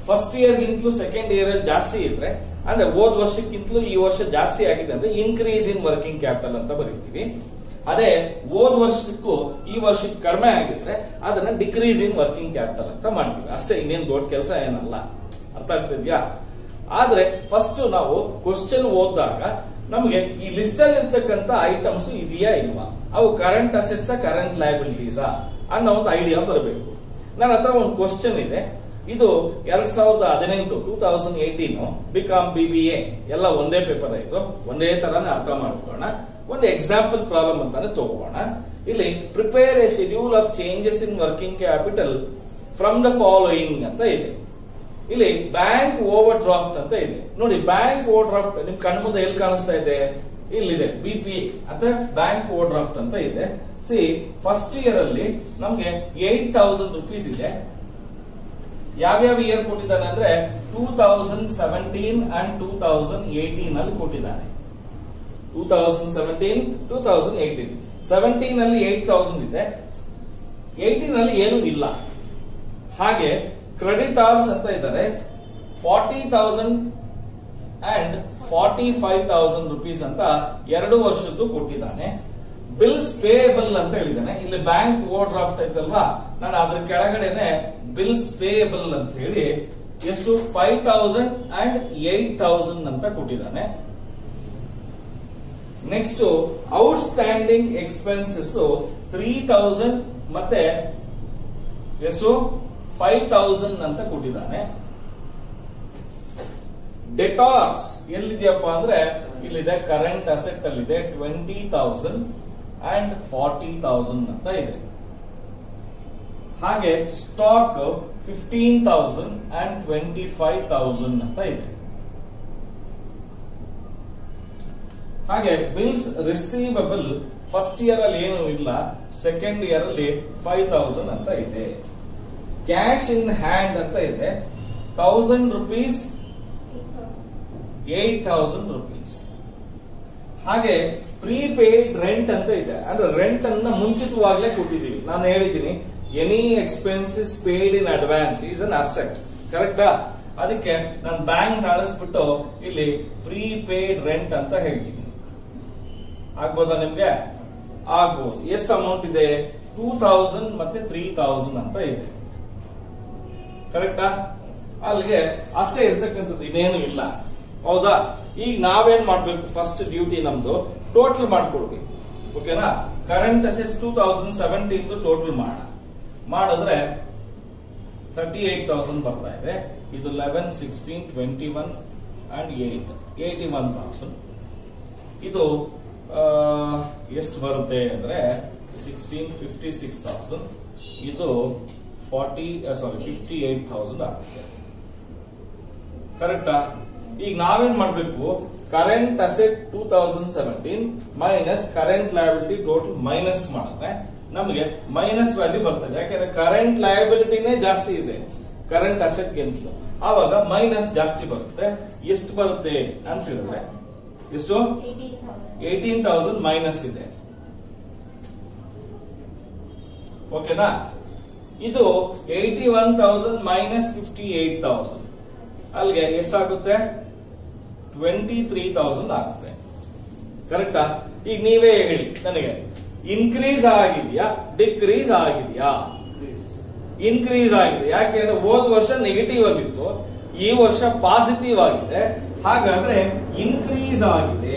ಫಸ್ಟ್ ಇಯರ್ ಗಿಂತಲೂ ಸೆಕೆಂಡ್ ಇಯರ್ ಅಲ್ಲಿ ಜಾಸ್ತಿ ಇದ್ರೆ ಅಂದ್ರೆ ಹೋದ್ ವರ್ಷಕ್ಕಿಂತಲೂ ಈ ವರ್ಷ ಜಾಸ್ತಿ ಆಗಿದೆ ಅಂದ್ರೆ ಇನ್ಕ್ರೀಸ್ ಇನ್ ವರ್ಕಿಂಗ್ ಕ್ಯಾಪಿಟಲ್ ಅಂತ ಬರೀತೀವಿ ಅದೇ ಹೋದ್ ವರ್ಷಕ್ಕೂ ಈ ವರ್ಷಕ್ಕೆ ಕಡಿಮೆ ಆಗಿದ್ರೆ ಅದನ್ನ ಡಿಕ್ರೀಸ್ ಇನ್ ವರ್ಕಿಂಗ್ ಕ್ಯಾಪಿಟಲ್ ಅಂತ ಮಾಡ್ತೀವಿ ಅಷ್ಟೇ ಇನ್ನೇನ್ ದೊಡ್ಡ ಕೆಲಸ ಏನಲ್ಲ ಅರ್ಥ ಆಗ್ತಿದ್ಯಾ ಆದ್ರೆ ಫಸ್ಟ್ ನಾವು ಕ್ವಶನ್ ಓದಿದಾಗ ನಮಗೆ ಈ ಲಿಸ್ಟ್ ಅಲ್ಲಿ ಇರ್ತಕ್ಕಂಥ ಐಟಮ್ಸ್ ಇದೆಯಾ ಇಲ್ವಾ ಅವು ಕರೆಂಟ್ ಅಸೆಟ್ಸ್ ಕರೆಂಟ್ ಲಯಬಿಲಿಟೀಸಾ ಅನ್ನೋ ಒಂದು ಐಡಿಯಾ ಬರಬೇಕು ನನ್ನ ಹತ್ರ ಒಂದು ಕ್ವಶನ್ ಇದೆ ಇದು ಎರಡ್ ಸಾವಿರದ ಹದಿನೆಂಟು two thousand eighteen BCom B B A ಎಲ್ಲ ಒಂದೇ ಪೇಪರ್ ಆಯ್ತು ಒಂದೇ ತರಾನೇ ಅರ್ಥ ಮಾಡ್ಕೊಳ್ಳೋಣ ಒಂದು ಎಕ್ಸಾಂಪಲ್ ಪ್ರಾಬ್ಲಮ್ ಅಂತಾನೆ ತಗೋಣ ಇಲ್ಲಿ prepare a schedule of changes in working capital from the following ಅಂತ ಇದೆ ಇಲ್ಲಿ ಬ್ಯಾಂಕ್ ಓವರ್ ಡ್ರಾಫ್ಟ್ ಅಂತ ಇದೆ ನೋಡಿ ಬ್ಯಾಂಕ್ ಓವರ್ ಡ್ರಾಫ್ಟ್ ನಿಮ್ ಕಣ್ಮುಂದೆ ಎಲ್ಲಿ ಕಾಣಿಸ್ತಾ ಇದೆ ಇಲ್ಲಿದೆ ಬಿ ಪಿ ಅಥವಾ ಬ್ಯಾಂಕ್ ಓವರ್ ಡ್ರಾಫ್ಟ್ ಅಂತ ಇದೆ ಸಿ ಫಸ್ಟ್ ಇಯರ್ ಅಲ್ಲಿ ನಮ್ಗೆ ಏಟ್ ತೌಸಂಡ್ ರುಪೀಸ್ ಇದೆ ಯಾವ್ಯಾವ ಇಯರ್ ಕೊಟ್ಟಿದ್ದಾನೆ ಅಂದ್ರೆ two thousand seventeen and two thousand eighteen ಅಲ್ಲಿ ಕೊಟ್ಟಿದ್ದಾನೆ two thousand seventeen two thousand eighteen seventeen ಅಲ್ಲಿ ಏಟ್ ತೌಸಂಡ್ ಇದೆ ಏಟೀನ್ ಅಲ್ಲಿ ಏನು ಇಲ್ಲ ಹಾಗೆ ಕ್ರೆಡಿಟಾರ್ಸ್ ಅಂತ ಇದ್ದಾರೆ forty thousand and forty five thousand rupees ಅಂತ ಎರಡು ವರ್ಷದ್ದು ಕೊಟ್ಟಿದ್ದಾನೆ ಬಿಲ್ಸ್ ಪೇಯಬಲ್ ಅಂತ ಹೇಳಿದ್ದಾನೆ ಇಲ್ಲಿ ಬ್ಯಾಂಕ್ ಓವರ್ ಡ್ರಾಫ್ಟ್ ಐತಲ್ವಾ ನಾನು ಅದ್ರ ಕೆಳಗಡೆನೆ ಬಿಲ್ಸ್ ಪೇಯಬಲ್ ಅಂತ ಹೇಳಿ ಎಷ್ಟು five thousand and eight thousand ಅಂತ ಕೊಟ್ಟಿದ್ದಾನೆ next outstanding expenses three thousand ಮತ್ತೆ ಎಷ್ಟು ಫೈವ್ ತೌಸಂಡ್ ಅಂತ ಕೊಟ್ಟಿದ್ದಾನೆ ಡೆಟಾರ್ಸ್ ಎಲ್ಲಿದೆಯಪ್ಪ ಅಂದ್ರೆ ಇಲ್ಲಿದೆ ಕರೆಂಟ್ ಅಸೆಟ್ ಅಲ್ಲಿದೆ twenty thousand and forty thousand ಅಂತ ಇದೆ ಹಾಗೆ stock fifteen thousand and twenty five thousand ಅಂತ ಇದೆ ಹಾಗೆ ಬಿಲ್ಸ್ ರಿಸೀವಬಲ್ ಫಸ್ಟ್ ಇಯರ್ ಅಲ್ಲಿ ಏನು ಇಲ್ಲ ಸೆಕೆಂಡ್ ಇಯರ್ ಅಲ್ಲಿ ಫೈವ್ ತೌಸಂಡ್ ಅಂತ ಇದೆ ಕ್ಯಾಶ್ ಇನ್ ಹ್ಯಾಂಡ್ ಅಂತ ಇದೆ thousand rupees eight thousand rupees ಹಾಗೆ ಪ್ರೀಪೇಡ್ ರೆಂಟ್ ಅಂತ ಇದೆ ಅಂದ್ರೆ ರೆಂಟ್ ಅನ್ನ ಮುಂಚಿತವಾಗ್ಲೇ ಕೊಟ್ಟಿದ್ದೀವಿ ನಾನು ಹೇಳಿದ್ದೀನಿ any expenses paid in advance is an asset ಕರೆಕ್ಟಾ ಅದಕ್ಕೆ ನಾನು ಬ್ಯಾಂಕ್ ಅಳಿಸ್ಬಿಟ್ಟು ಇಲ್ಲಿ ಪ್ರೀಪೇಡ್ ರೆಂಟ್ ಅಂತ ಹೇಳ್ತೀನಿ ಆಗ್ಬೋದಾ ನಿಮ್ಗೆ ಆಗ್ಬೋದು ಎಷ್ಟು ಅಮೌಂಟ್ ಇದೆ ಟೂ ತೌಸಂಡ್ ಮತ್ತೆ ತ್ರೀ ತೌಸಂಡ್ ಅಂತ ಇದೆ ಕರೆಕ್ಟಾ ಅಲ್ಲಿಗೆ ಅಷ್ಟೇ ಇರ್ತಕ್ಕಂಥದ್ದು ಇನ್ನೇನು ಇಲ್ಲ ಹೌದಾ ಈಗ ನಾವೇನ್ ಮಾಡ್ಬೇಕು ಫಸ್ಟ್ ಡ್ಯೂಟಿ ನಮ್ದು ಟೋಟಲ್ ಮಾಡ್ಕೊಡ್ಬೇಕು ಓಕೆನಾ ಕರೆಂಟ್ ಅಸೆಸ್ ಟೂ ತೌಸಂಡ್ ಸೆವೆಂಟೀನ್ ಟೋಟಲ್ ಮಾಡ ಮಾಡಿದ್ರೆ ತರ್ಟಿ ಏಟ್ ತೌಸಂಡ್ ಬರ್ತಾ ಇದೆ ಇದು eleven sixteen twenty one and eight eighty one thousand ಇದು ಎಷ್ಟು ಬರುತ್ತೆ ಅಂದ್ರೆ ಸಿಕ್ಸ್ಟೀನ್ ಫಿಫ್ಟಿ ಸಿಕ್ಸ್ ತೌಸಂಡ್ ಇದು forty sorry fifty eight thousand ಆಗುತ್ತೆ ಕರೆಕ್ಟಾ ಈಗ ನಾವೇನ್ ಮಾಡ್ಬೇಕು current asset two thousand seventeen minus current liability total minus ಮಾಡಿದ್ರೆ ನಮಗೆ ಮೈನಸ್ ವ್ಯಾಲ್ಯೂ ಬರ್ತದೆ ಯಾಕಂದ್ರೆ ಕರೆಂಟ್ ಲಯಬಿಲಿಟಿನೇ ಜಾಸ್ತಿ ಇದೆ ಕರೆಂಟ್ ಅಸೆಟ್ ಗಿಂತಲೂ ಆವಾಗ ಮೈನಸ್ ಜಾಸ್ತಿ ಬರುತ್ತೆ ಎಷ್ಟು ಬರುತ್ತೆ ಅಂತ ಹೇಳಿದ್ರೆ ಎಷ್ಟು ಏಟೀನ್ ತೌಸಂಡ್ ಮೈನಸ್ ಇದೆ ಓಕೆನಾ ಇದು eighty one thousand minus fifty eight thousand ಅಲ್ಲಿಗೆ ಎಷ್ಟಾಗುತ್ತೆ ಟ್ವೆಂಟಿ ತ್ರೀ ತೌಸಂಡ್ ಆಗುತ್ತೆ ಕರೆಕ್ಟಾ ಈಗ ನೀವೇ ಹೇಳಿ ನನಗೆ ಇನ್ಕ್ರೀಸ್ ಆಗಿದೆಯಾ ಡಿಕ್ರೀಸ್ ಆಗಿದೆಯಾ ಇನ್ಕ್ರೀಸ್ ಆಗಿದೆ ಯಾಕೆಂದ್ರೆ ಹೋದ ವರ್ಷ ನೆಗೆಟಿವ್ ಆಗಿತ್ತು ಈ ವರ್ಷ ಪಾಸಿಟಿವ್ ಆಗಿದೆ ಹಾಗಾದ್ರೆ ಇನ್ಕ್ರೀಸ್ ಆಗಿದೆ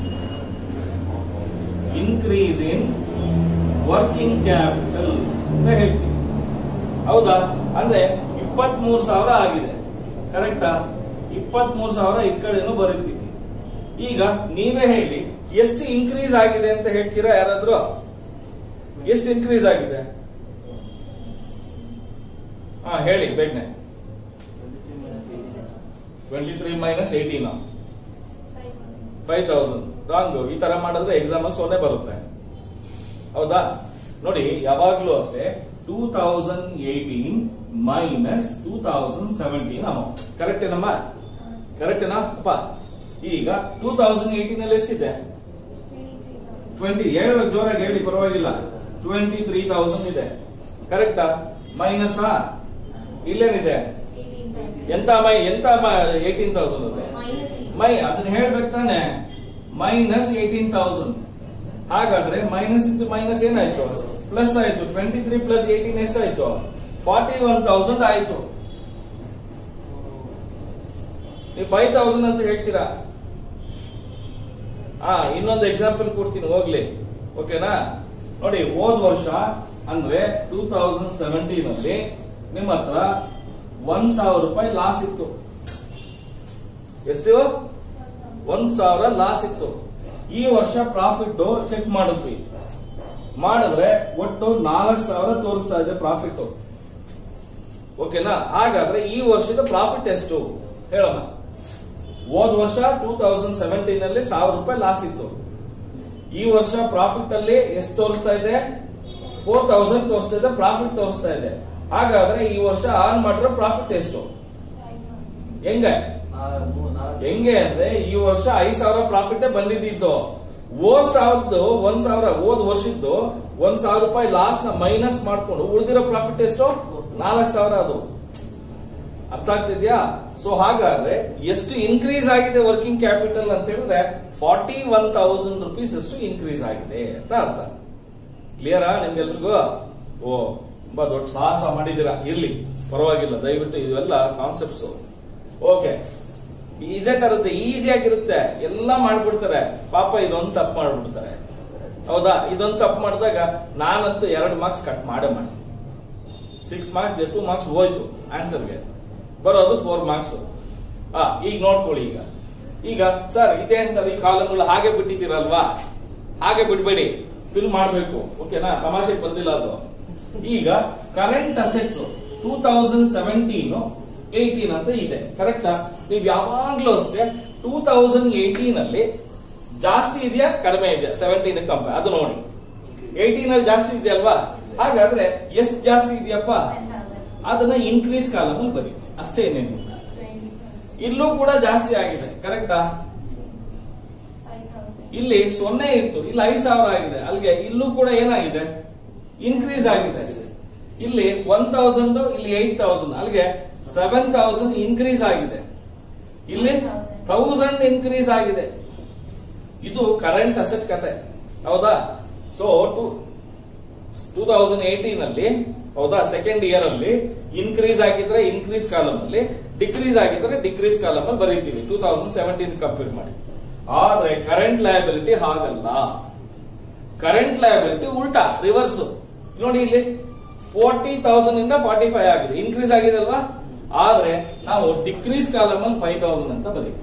ಇನ್ಕ್ರೀಸ್ ಇನ್ ವರ್ಕಿಂಗ್ ಕ್ಯಾಪಿಟಲ್ ಅಂತ ಹೇಳ್ತೀವಿ ಹೌದಾ ಅಂದ್ರೆ ಇಪ್ಪತ್ತ್ ಮೂರು ಸಾವಿರ ಆಗಿದೆ ಕರೆಕ್ಟಾ ಇಪ್ಪತ್ತ್ ಮೂರು ಸಾವಿರ ಈ ಕಡೆನೂ ಬರೀತೀವಿ ಈಗ ನೀವೇ ಹೇಳಿ ಎಷ್ಟು ಇನ್ಕ್ರೀಸ್ ಆಗಿದೆ ಅಂತ ಹೇಳ್ತೀರಾ ಯಾರಾದ್ರೂ ಎಷ್ಟು ಇನ್ಕ್ರೀಸ್ ಆಗಿದೆ ಹಾ ಹೇಳಿ ಬೇಗನೆ twenty three minus eighteen five thousand wrong ಈ ತರ ಮಾಡಿದ್ರೆ ಎಕ್ಸಾಮ್ ಅಲ್ಲಿ ಸೊನ್ನೆ ಬರುತ್ತೆ ಹೌದಾ ನೋಡಿ ಯಾವಾಗ್ಲೂ ಅಷ್ಟೇ two thousand eighteen minus two thousand seventeen amount correct ಏನಮ್ಮ ಕರೆಕ್ಟ್ ಏನಾ ಅಪ್ಪ ಈಗ ಟೂ ತೌಸಂಡ್ ಏಯ್ಟೀನ್ ಅಲ್ಲಿ ಎಷ್ಟಿದೆ ಟ್ವೆಂಟಿ ಹೇಳುವಾಗ ಜೋರಾಗಿ ಹೇಳಿ ಪರವಾಗಿಲ್ಲ ಟ್ವೆಂಟಿ ತ್ರೀ ತೌಸಂಡ್ ಇದೆ ಕರೆಕ್ಟಾ ಮೈನಸ್ ಇಲ್ಲೇನಿದೆ ಎಂತ ಮೈ ಎಂತ ಏಟೀನ್ ತೌಸಂಡ್ ಅದೇ ಮೈ ಅದನ್ನ ಹೇಳ್ಬೇಕು ತಾನೆ ಮೈನಸ್ ಏಟೀನ್ ತೌಸಂಡ್ ಹಾಗಾದ್ರೆ ಮೈನಸ್ ಇಂಟು ಮೈನಸ್ ಏನಾಯ್ತು ಪ್ಲಸ್ ಆಯ್ತು ಟ್ವೆಂಟಿ ತ್ರೀ ಪ್ಲಸ್ ಏಟೀನ್ ಎಷ್ಟಾಯ್ತು ಫಾರ್ಟಿ ಒನ್ ತೌಸಂಡ್ ಆಯ್ತು ನೀವು ಫೈವ್ ತೌಸಂಡ್ ಅಂತ ಹೇಳ್ತೀರಾ ಹಾ ಇನ್ನೊಂದು ಎಕ್ಸಾಂಪಲ್ ಕೊಡ್ತೀನಿ ಹೋಗ್ಲಿ ಓಕೆನಾ ನೋಡಿ ಹೋದ್ ವರ್ಷ ಅಂದ್ರೆ ಟೂ ತೌಸಂಡ್ ಸೆವೆಂಟೀನ್ ಅಲ್ಲಿ ನಿಮ್ಮ ಹತ್ರ ಒಂದ್ ಸಾವಿರ ರೂಪಾಯಿ ಲಾಸ್ ಇತ್ತು ಎಷ್ಟು ಒಂದ್ ಸಾವಿರ ಲಾಸ್ ಇತ್ತು ಈ ವರ್ಷ ಪ್ರಾಫಿಟ್ ಚೆಕ್ ಮಾಡಿದ್ವಿ ಮಾಡಿದ್ರೆ ಒಟ್ಟು ನಾಲ್ಕು ಸಾವಿರ ತೋರಿಸ್ತಾ ಇದೆ ಪ್ರಾಫಿಟ್ ಓಕೆನಾ ಹಾಗಾದ್ರೆ ಈ ವರ್ಷದ ಪ್ರಾಫಿಟ್ ಎಷ್ಟು ಹೇಳೋಣ ಹೋದ್ ವರ್ಷ ಟೂ ತೌಸಂಡ್ ಸೆವೆಂಟೀನ್ ಅಲ್ಲಿ ಸಾವಿರ ರೂಪಾಯಿ ಲಾಸ್ ಇತ್ತು ಈ ವರ್ಷ ಪ್ರಾಫಿಟ್ ಅಲ್ಲಿ ಎಷ್ಟು ತೋರಿಸ್ತಾ ಇದೆ ಫೋರ್ ತೌಸಂಡ್ ತೋರಿಸ್ತಾ ಇದೆ ಪ್ರಾಫಿಟ್ ತೋರಿಸ್ತಾ ಇದೆ ಹಾಗಾದ್ರೆ ಈ ವರ್ಷ ಆನ್ ಮಾಡಿರೋ ಪ್ರಾಫಿಟ್ ಎಷ್ಟು ಹೆಂಗೆ ಹೆಂಗೆ ಅಂದ್ರೆ ಈ ವರ್ಷ ಐದ್ ಸಾವಿರ ಪ್ರಾಫಿಟ್ ಬಂದಿದ್ದು ಹೋದ್ ಸಾವಿರದ್ದು ಒಂದ್ ಸಾವಿರ ಹೋದ್ ವರ್ಷದ್ದು ಒಂದ್ ಸಾವಿರ ರೂಪಾಯಿ ಲಾಸ್ ನ ಮೈನಸ್ ಮಾಡ್ಕೊಂಡು ಉಳಿದಿರೋ ಪ್ರಾಫಿಟ್ ಎಷ್ಟು ನಾಲ್ಕು ಸಾವಿರ ಅದು ಅರ್ಥ ಆಗ್ತಿದ್ಯಾ ಸೊ ಹಾಗಾದ್ರೆ ಎಷ್ಟು ಇನ್ಕ್ರೀಸ್ ಆಗಿದೆ ವರ್ಕಿಂಗ್ ಕ್ಯಾಪಿಟಲ್ ಅಂತ ಹೇಳಿದ್ರೆ ಫಾರ್ಟಿ ಒನ್ ತೌಸಂಡ್ ರುಪೀಸ್ ಅಷ್ಟು ಇನ್ಕ್ರೀಸ್ ಆಗಿದೆ ಅಂತ ಅರ್ಥ ಕ್ಲಿಯರಾ ನಿಮ್ಗೆಲ್ರಿಗೂ ಓ ತುಂಬಾ ದೊಡ್ಡ ಸಾಹಸ ಮಾಡಿದ್ದೀರಾ ಇರ್ಲಿ ಪರವಾಗಿಲ್ಲ ದಯವಿಟ್ಟು ಇವೆಲ್ಲ ಕಾನ್ಸೆಪ್ಟ್ಸ್ ಓಕೆ ಇದೇ ತರದ್ದು ಈಸಿ ಆಗಿರುತ್ತೆ ಎಲ್ಲ ಮಾಡ್ಬಿಡ್ತಾರೆ ಪಾಪ ಇದೊಂದು ತಪ್ಪು ಮಾಡ್ಬಿಡ್ತಾರೆ ಹೌದಾ ಇದೊಂದು ತಪ್ಪು ಮಾಡಿದಾಗ ನಾನಂತೂ ಎರಡು ಮಾರ್ಕ್ಸ್ ಕಟ್ ಮಾಡೇ ಮಾಡಿ ಸಿಕ್ಸ್ ಮಾರ್ಕ್ಸ್ ಟೂ ಮಾರ್ಕ್ಸ್ ಹೋಯ್ತು ಆನ್ಸರ್ಗೆ ಬರೋದು ಫೋರ್ ಮಾರ್ಕ್ಸ್ ಆ ಈಗ ನೋಡ್ಕೊಳ್ಳಿ ಈಗ ಈಗ ಸರ್ ಇದೇನ್ ಸರ್ ಈ ಕಾಲಮ್ಗಳು ಹಾಗೆ ಬಿಟ್ಟಿದ್ದೀರಲ್ವಾ ಹಾಗೆ ಬಿಡ್ಬೇಡಿ ಫಿಲ್ ಮಾಡ್ಬೇಕು ಓಕೆನಾ ತಮಾಷೆಗೆ ಬಂದಿಲ್ಲ ಅದು ಈಗ current assets two thousand seventeen eighteen ಅಂತ ಇದೆ ಕರೆಕ್ಟಾ ನೀವು ಯಾವಾಗ್ಲೂ ಅಷ್ಟೇ ಟೂ ತೌಸಂಡ್ ಏಯ್ಟೀನ್ ಅಲ್ಲಿ ಜಾಸ್ತಿ ಇದೆಯಾ ಕಡಿಮೆ ಇದೆಯಾ ಸೆವೆಂಟೀನ್ ಕಂಪೇರ್ ಅದು ನೋಡಿ ಏಯ್ಟೀನ್ ಅಲ್ಲಿ ಜಾಸ್ತಿ ಇದೆಯಲ್ವಾ ಹಾಗಾದ್ರೆ ಎಷ್ಟು ಜಾಸ್ತಿ ಇದೆಯಪ್ಪ ಅದನ್ನ ಇನ್ಕ್ರೀಸ್ ಕಾಲಮ್ ಅಲ್ಲಿ ಬರೀ ಅಷ್ಟೇ ಏನೇನು ಇಲ್ಲೂ ಕೂಡ ಜಾಸ್ತಿ ಆಗಿದೆ ಕರೆಕ್ಟಾ ಇಲ್ಲಿ ಸೊನ್ನೆ ಇತ್ತು ಇಲ್ಲಿ ಐದ್ ಸಾವಿರ ಆಗಿದೆ ಅಲ್ಲಿಗೆ ಇಲ್ಲೂ ಕೂಡ ಏನಾಗಿದೆ ಇನ್ಕ್ರೀಸ್ ಆಗಿದೆ ಇಲ್ಲಿ ಒನ್ ತೌಸಂಡ್ ಇಲ್ಲಿ ಏಟ್ ತೌಸಂಡ್ ಅಲ್ಲಿಗೆ ಸೆವೆನ್ ತೌಸಂಡ್ ಇನ್ಕ್ರೀಸ್ ಆಗಿದೆ ಇಲ್ಲಿ ಥೌಸಂಡ್ ಇನ್ಕ್ರೀಸ್ ಆಗಿದೆ ಇದು ಕರೆಂಟ್ ಅಸೆಟ್ ಕತೆ ಹೌದಾ so to two thousand eighteen ಅಲ್ಲಿ ಹೌದಾ ಸೆಕೆಂಡ್ ಇಯರ್ ಅಲ್ಲಿ ಇನ್ಕ್ರೀಸ್ ಆಗಿದ್ರೆ ಇನ್ಕ್ರೀಸ್ ಕಾಲಮ್ ಅಲ್ಲಿ ಡಿಕ್ರೀಸ್ ಆಗಿದ್ರೆ ಡಿಕ್ರೀಸ್ ಕಾಲಮ್ ಅಲ್ಲಿ ಬರೀತೀವಿ ಟೂ ತೌಸಂಡ್ ಸೆವೆಂಟೀನ್ ಕಂಪೇರ್ ಮಾಡಿ ಆದ್ರೆ ಕರೆಂಟ್ ಲಯಬಿಲಿಟಿ ಹಾಗಲ್ಲ ಕರೆಂಟ್ ಲಯಬಿಲಿಟಿ ಉಲ್ಟಾ ರಿವರ್ಸ್ ನೋಡಿ ಇಲ್ಲಿ ಫೋರ್ಟಿ ತೌಸಂಡ್ ಇಂದ ಫಾರ್ಟಿ ಫೈವ್ ಆಗಿದೆ ಇನ್ಕ್ರೀಸ್ ಆಗಿದೆ ಅಲ್ವಾ ಆದ್ರೆ ನಾವು ಡಿಕ್ರೀಸ್ ಕಾಲಮ್ ಅಲ್ಲಿ ಫೈವ್ ತೌಸಂಡ್ ಅಂತ ಬರೀತೀವಿ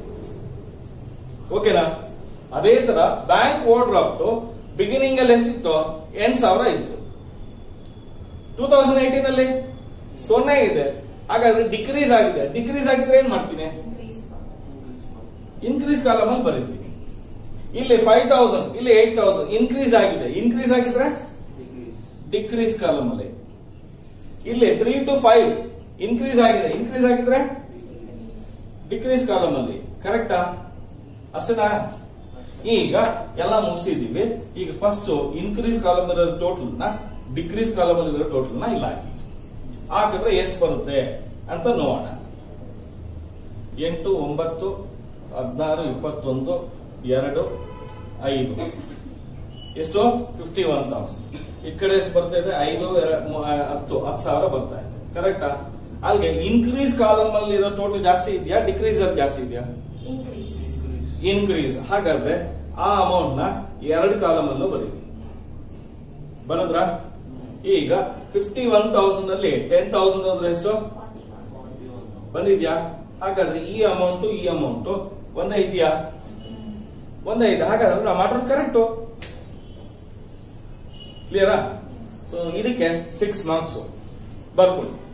ಓಕೆನಾ ಅದೇ ತರ ಬ್ಯಾಂಕ್ ಓವರ್ ಡ್ರಾಫ್ಟ್ ಬಿಗಿನಿಂಗ್ ಅಲ್ಲಿ ಎಷ್ಟಿತ್ತು ಎಂಟು ಸಾವಿರ ಇತ್ತು ಟೂ ತೌಸಂಡ್ ಏಟೀನ್ ಅಲ್ಲಿ ಸೊನ್ನೆ ಇದೆ ಹಾಗಾದ್ರೆ ಡಿಕ್ರೀಸ್ ಆಗಿದೆ ಡಿಕ್ರೀಸ್ ಆಗಿದ್ರೆ ಏನ್ ಮಾಡ್ತೀನಿ ಇನ್ಕ್ರೀಸ್ ಕಾಲಮ್ ಅಲ್ಲಿ ಬರೀತೀನಿ ಇಲ್ಲಿ ಫೈವ್ ತೌಸಂಡ್ ಇಲ್ಲಿ ಏಟ್ ತೌಸಂಡ್ ಇನ್ಕ್ರೀಸ್ ಆಗಿದೆ ಇನ್ಕ್ರೀಸ್ ಆಗಿದ್ರೆ ಡಿಕ್ರೀಸ್ ಕಾಲಮ್ ಅಲ್ಲಿ ಇಲ್ಲಿ ತ್ರೀ ಟು ಫೈವ್ ಇನ್ಕ್ರೀಸ್ ಆಗಿದೆ ಇನ್ಕ್ರೀಸ್ ಆಗಿದ್ರೆ ಡಿಕ್ರೀಸ್ ಕಾಲಮ್ ಅಲ್ಲಿ ಕರೆಕ್ಟಾ ಅಷ್ಟೇನಾ ಈಗ ಎಲ್ಲ ಮುಗಿಸಿದೀವಿ ಈಗ ಫಸ್ಟ್ ಇನ್ಕ್ರೀಸ್ ಕಾಲಮ್ ಇರೋ ಟೋಟಲ್ ನ ಡಿಕ್ರೀಸ್ ಕಾಲಮ್ ಅಲ್ಲಿ ಇರೋ ಟೋಟಲ್ ನ ಇಲ್ಲ ಹಾಕಿ ಹಾಕಿದ್ರೆ ಎಷ್ಟು ಬರುತ್ತೆ ಅಂತ ನೋಡೋಣ ಎಂಟು ಒಂಬತ್ತು ಹದಿನಾರು ಇಪ್ಪತ್ತೊಂದು ಎರಡು ಐದು ಎಷ್ಟು ಫಿಫ್ಟಿ ಒನ್ ತೌಸಂಡ್ ಈ ಕಡೆ ಎಷ್ಟು ಬರ್ತಾ ಇದೆ ಐದು ಎರಡು, ಮೂ- ಆ, ಹತ್ತು ಹತ್ತು ಸಾವಿರ ಬರ್ತಾ ಇದೆ ಕರೆಕ್ಟಾ ಅಲ್ಲಿಗೆ ಇನ್ಕ್ರೀಸ್ ಕಾಲಮ್ ಅಲ್ಲಿ ಇರೋ ಟೋಟಲ್ ಜಾಸ್ತಿ ಇದೆಯಾ ಡಿಕ್ರೀಸ್ ಅಲ್ಲಿ ಜಾಸ್ತಿ ಇದೆಯಾ ಇನ್ಕ್ರೀಸ್ ಹಾಗಾದ್ರೆ ಆ ಅಮೌಂಟ್ ನ ಎರಡು ಕಾಲಮ್ ಅಲ್ಲೂ ಬರೀರಿ ಬರದ್ರ ಈಗ ಫಿಫ್ಟಿ ಒನ್ ತೌಸಂಡ್ ಅಲ್ಲಿ ಟೆನ್ ತೌಸಂಡ್ ಅಂದ್ರೆ ಎಷ್ಟು ಬಂದಿದ್ಯಾ ಹಾಗಾದ್ರೆ ಈ ಅಮೌಂಟ್ ಈ ಅಮೌಂಟ್ ಒಂದೇ ಇದೆಯಾ ಒಂದೇ ಇದೆ ಹಾಗಾದ್ರೆ ನಾವು ಮಾಡಿರೋದು ಕರೆಕ್ಟು ಕ್ಲಿಯರಾ ಸೊ ಇದಕ್ಕೆ ಸಿಕ್ಸ್ ಮಾರ್ಕ್ಸ್ ಬರ್ಕೊಳ್ಳಿ